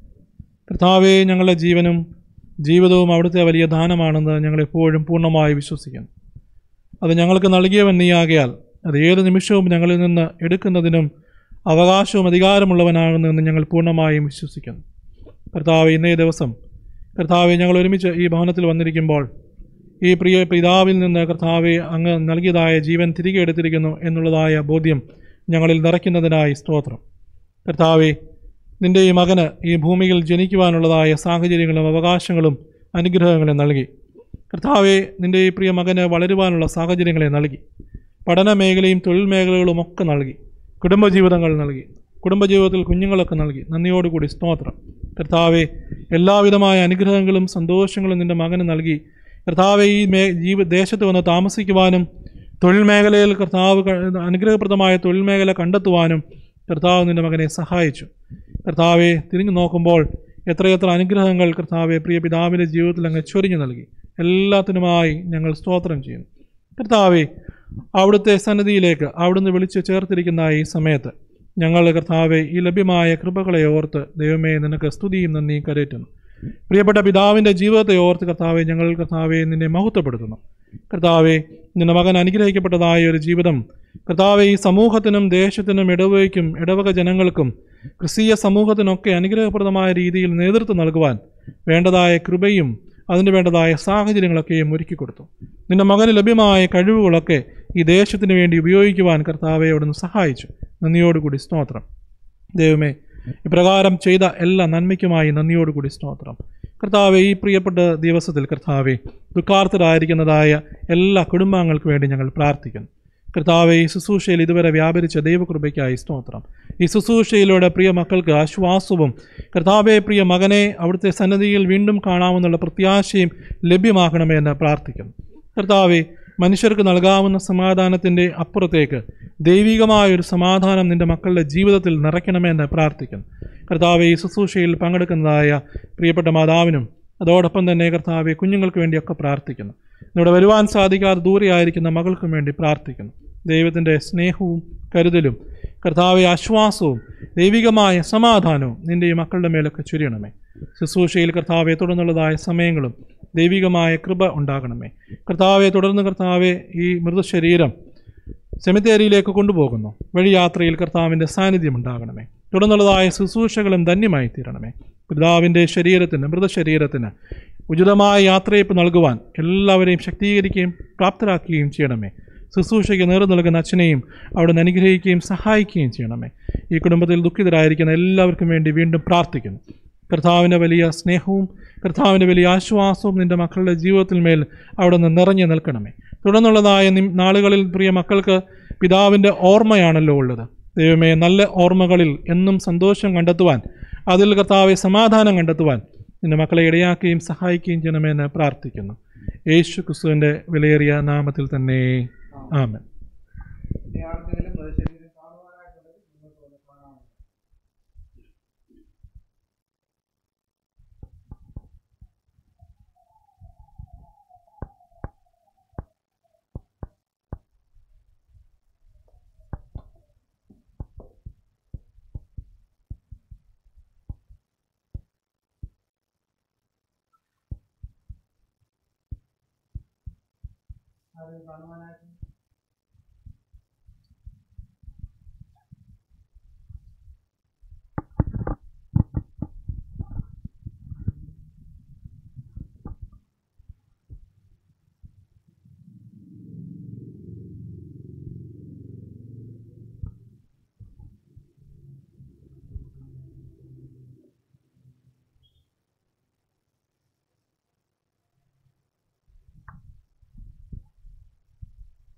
കർത്താവെ ഞങ്ങളുടെ ജീവനും ജീവിതവും അവിടുത്തെ വലിയ ദാനമാണെന്ന് ഞങ്ങളെപ്പോഴും പൂർണ്ണമായി വിശ്വസിക്കുന്നു അത് ഞങ്ങൾക്ക് നൽകിയവൻ നീയാകയാൽ അത് ഏത് നിമിഷവും ഞങ്ങളിൽ നിന്ന് എടുക്കുന്നതിനും അവകാശവും അധികാരമുള്ളവനാകുന്നെന്ന് ഞങ്ങൾ പൂർണ്ണമായും വിശ്വസിക്കുന്നു കർത്താവ് ഇന്നേ ദിവസം കർത്താവെ ഞങ്ങൾ ഒരുമിച്ച് ഈ ഭവനത്തിൽ വന്നിരിക്കുമ്പോൾ ഈ പ്രിയ പിതാവിൽ നിന്ന് കർത്താവെ അങ്ങ് നൽകിയതായ ജീവൻ തിരികെ എടുത്തിരിക്കുന്നു എന്നുള്ളതായ ബോധ്യം ഞങ്ങളിൽ നിറയ്ക്കുന്നതിനായി സ്തോത്രം കർത്താവെ നിന്റെ ഈ മകന് ഈ ഭൂമിയിൽ ജനിക്കുവാനുള്ളതായ സാഹചര്യങ്ങളും അവകാശങ്ങളും അനുഗ്രഹങ്ങളും നൽകി കർത്താവെ നിന്റെ ഈ പ്രിയ മകന് വളരുവാനുള്ള സാഹചര്യങ്ങളെ നൽകി പഠന മേഖലയും തൊഴിൽ മേഖലകളും ഒക്കെ നൽകി കുടുംബജീവിതങ്ങൾ നൽകി കുടുംബജീവിതത്തിൽ കുഞ്ഞുങ്ങളൊക്കെ നൽകി നന്ദിയോടുകൂടി സ്തോത്രം കർത്താവെ എല്ലാവിധമായ അനുഗ്രഹങ്ങളും സന്തോഷങ്ങളും നിന്റെ മകന് നൽകി കർത്താവെ ഈ മേ ജീവ ദേശത്ത് വന്ന് താമസിക്കുവാനും തൊഴിൽ മേഖലയിൽ കർത്താവ് ക- അനുഗ്രഹപ്രദമായ തൊഴിൽ മേഖല കണ്ടെത്തുവാനും കർത്താവ് നിന്റെ മകനെ സഹായിച്ചു കർത്താവെ തിരിഞ്ഞു നോക്കുമ്പോൾ എത്രയെത്ര അനുഗ്രഹങ്ങൾ കർത്താവെ പ്രിയ പിതാവിൻ്റെ ജീവിതത്തിൽ അങ്ങ് ചൊരിഞ്ഞു നൽകി എല്ലാത്തിനുമായി ഞങ്ങൾ സ്തോത്രം ചെയ്യുന്നു കർത്താവെ അവിടുത്തെ സന്നിധിയിലേക്ക് അവിടുന്ന് വിളിച്ചു ചേർത്തിരിക്കുന്ന ഈ സമയത്ത് ഞങ്ങൾ കർത്താവെ ഈ ലഭ്യമായ കൃപകളെ ഓർത്ത് ദൈവമേ നിനക്ക് സ്തുതിയും നന്ദിയും കരയറ്റുന്നു പ്രിയപ്പെട്ട പിതാവിൻ്റെ ജീവിതത്തെ ഓർത്ത് കർത്താവെ ഞങ്ങൾ കർത്താവെ നിന്നെ മഹത്വപ്പെടുത്തുന്നു കർത്താവെ നിന്റെ മകൻ അനുഗ്രഹിക്കപ്പെട്ടതായ ഒരു ജീവിതം കർത്താവെ ഈ സമൂഹത്തിനും ദേശത്തിനും ഇടവകയ്ക്കും ഇടവക ജനങ്ങൾക്കും ക്രിസ്തീയ സമൂഹത്തിനൊക്കെ അനുഗ്രഹപ്രദമായ രീതിയിൽ നേതൃത്വം നൽകുവാൻ വേണ്ടതായ കൃപയും അതിന് വേണ്ടതായ സാഹചര്യങ്ങളൊക്കെയും ഒരുക്കി കൊടുത്തു നിന്റെ മകന് ലഭ്യമായ കഴിവുകളൊക്കെ ഈ ദേശത്തിന് വേണ്ടി ഉപയോഗിക്കുവാൻ കർത്താവെ അവിടുന്ന് സഹായിച്ചു നന്ദിയോടുകൂടി സ്തോത്രം ദൈവമേ ഇപ്രകാരം ചെയ്ത എല്ലാ നന്മയ്ക്കുമായി നന്ദിയോടുകൂടി സ്തോത്രം കർത്താവെ ഈ പ്രിയപ്പെട്ട ദിവസത്തിൽ കർത്താവെ ദുഃഖാർത്ഥരായിരിക്കുന്നതായ എല്ലാ കുടുംബാംഗങ്ങൾക്ക് വേണ്ടി ഞങ്ങൾ പ്രാർത്ഥിക്കുന്നു കർത്താവെ ഈ ശുശ്രൂഷയിൽ ഇതുവരെ വ്യാപരിച്ച ദൈവകൃപയ്ക്കായി സ്തോത്രം ഈ ശുശ്രൂഷയിലൂടെ പ്രിയ മക്കൾക്ക് ആശ്വാസവും കർത്താവെ പ്രിയ മകനെ അവിടുത്തെ സന്നദ്ധിയിൽ വീണ്ടും കാണാമെന്നുള്ള പ്രത്യാശയും ലഭ്യമാക്കണമേ എന്ന് പ്രാർത്ഥിക്കുന്നു കർത്താവെ മനുഷ്യർക്ക് നൽകാവുന്ന സമാധാനത്തിൻ്റെ അപ്പുറത്തേക്ക് ദൈവികമായ ഒരു സമാധാനം നിൻ്റെ മക്കളുടെ ജീവിതത്തിൽ നിറയ്ക്കണമേ എന്ന് പ്രാർത്ഥിക്കുന്നു കർത്താവെ ഈ ശുശ്രൂഷയിൽ പങ്കെടുക്കുന്നതായ പ്രിയപ്പെട്ട മാതാവിനും അതോടൊപ്പം തന്നെ കർത്താവെ കുഞ്ഞുങ്ങൾക്ക് വേണ്ടിയൊക്കെ പ്രാർത്ഥിക്കുന്നു ഇവിടെ വരുവാൻ സാധിക്കാതെ ദൂരെയായിരിക്കുന്ന മകൾക്കും വേണ്ടി പ്രാർത്ഥിക്കുന്നു ദൈവത്തിൻ്റെ സ്നേഹവും കരുതലും കർത്താവെ ആശ്വാസവും ദൈവികമായ സമാധാനവും നിൻ്റെ ഈ മക്കളുടെ മേലൊക്കെ ചൊരിയണമേ ശുശ്രൂഷയിൽ കർത്താവെ തുടർന്നുള്ളതായ സമയങ്ങളും ദൈവികമായ കൃപ ഉണ്ടാകണമേ കർത്താവെ തുടർന്ന് കർത്താവെ ഈ മൃതശരീരം സെമിത്തേരിയിലേക്ക് കൊണ്ടുപോകുന്നു വഴിയാത്രയിൽ കർത്താവിൻ്റെ സാന്നിധ്യം ഉണ്ടാകണമേ തുടർന്നുള്ളതായ ശുശ്രൂഷകളും ധന്യമായി തീരണമേ പിതാവിൻ്റെ ശരീരത്തിന് മൃതശരീരത്തിന് ഉചിതമായ യാത്രയപ്പ് നൽകുവാൻ എല്ലാവരെയും ശക്തീകരിക്കുകയും പ്രാപ്തരാക്കുകയും ചെയ്യണമേ ശുശ്രൂഷയ്ക്ക് നേർന്നു നൽകുന്ന അച്ഛനെയും അവിടുന്ന് അനുഗ്രഹിക്കുകയും സഹായിക്കുകയും ചെയ്യണമേ ഈ കുടുംബത്തിൽ ദുഃഖിതരായിരിക്കുന്ന എല്ലാവർക്കും വേണ്ടി വീണ്ടും പ്രാർത്ഥിക്കുന്നു കർത്താവിൻ്റെ വലിയ സ്നേഹവും കർത്താവിൻ്റെ വലിയ ആശ്വാസവും നിൻ്റെ മക്കളുടെ ജീവിതത്തിൽ മേൽ അവിടെ നിന്ന് നിറഞ്ഞു നിൽക്കണമേ തുടർന്നുള്ളതായ നിം നാളുകളിൽ പ്രിയ മക്കൾക്ക് പിതാവിൻ്റെ ഓർമ്മയാണല്ലോ ഉള്ളത് ദൈവമേ നല്ല ഓർമ്മകളിൽ എന്നും സന്തോഷം കണ്ടെത്തുവാൻ അതിൽ കർത്താവെ സമാധാനം കണ്ടെത്തുവാൻ നിന്റെ മക്കളെ ഇടയാക്കുകയും സഹായിക്കുകയും ചെയ്യണമെന്ന് പ്രാർത്ഥിക്കുന്നു യേശു ക്രിസ്തുവിൻ്റെ വിലയേറിയ നാമത്തിൽ തന്നെ ആമൻ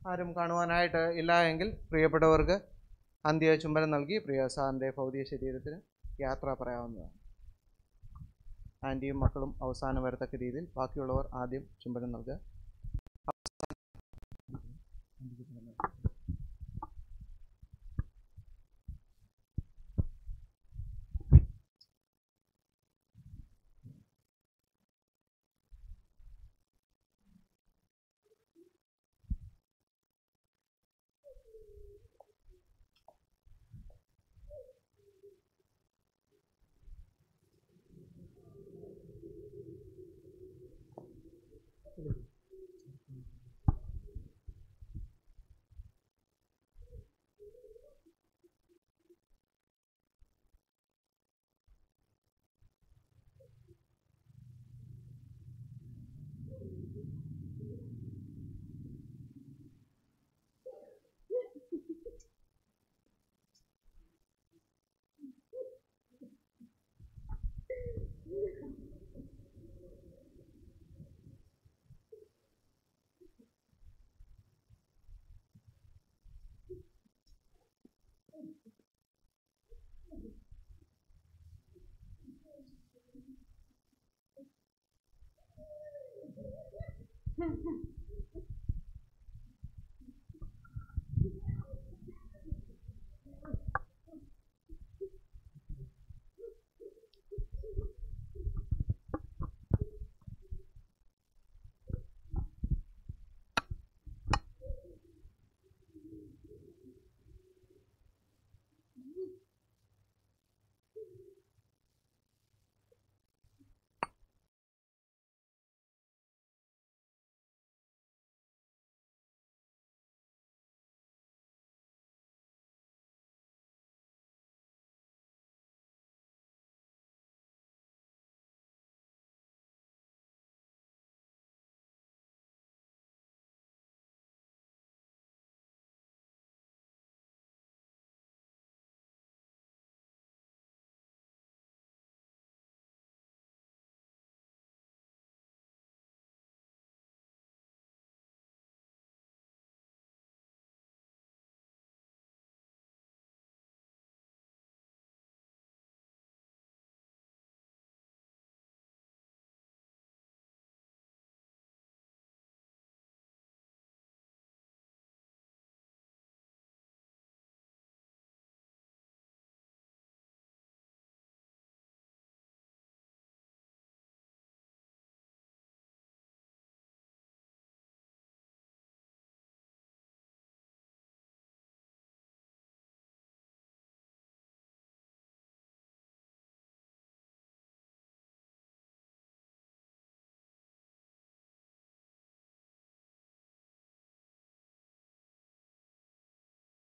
ആരും കാണുവാനായിട്ട് ഇല്ല എങ്കിൽ പ്രിയപ്പെട്ടവർക്ക് അന്ത്യ ചുംബനം നൽകി പ്രിയ സാറിൻ്റെ ഭൗതിക ശരീരത്തിന് യാത്ര പറയാവുന്നതാണ് ആൻറ്റിയും മക്കളും അവസാനം വരത്തക്ക രീതിയിൽ ബാക്കിയുള്ളവർ ആദ്യം ചുംബനം നൽകുക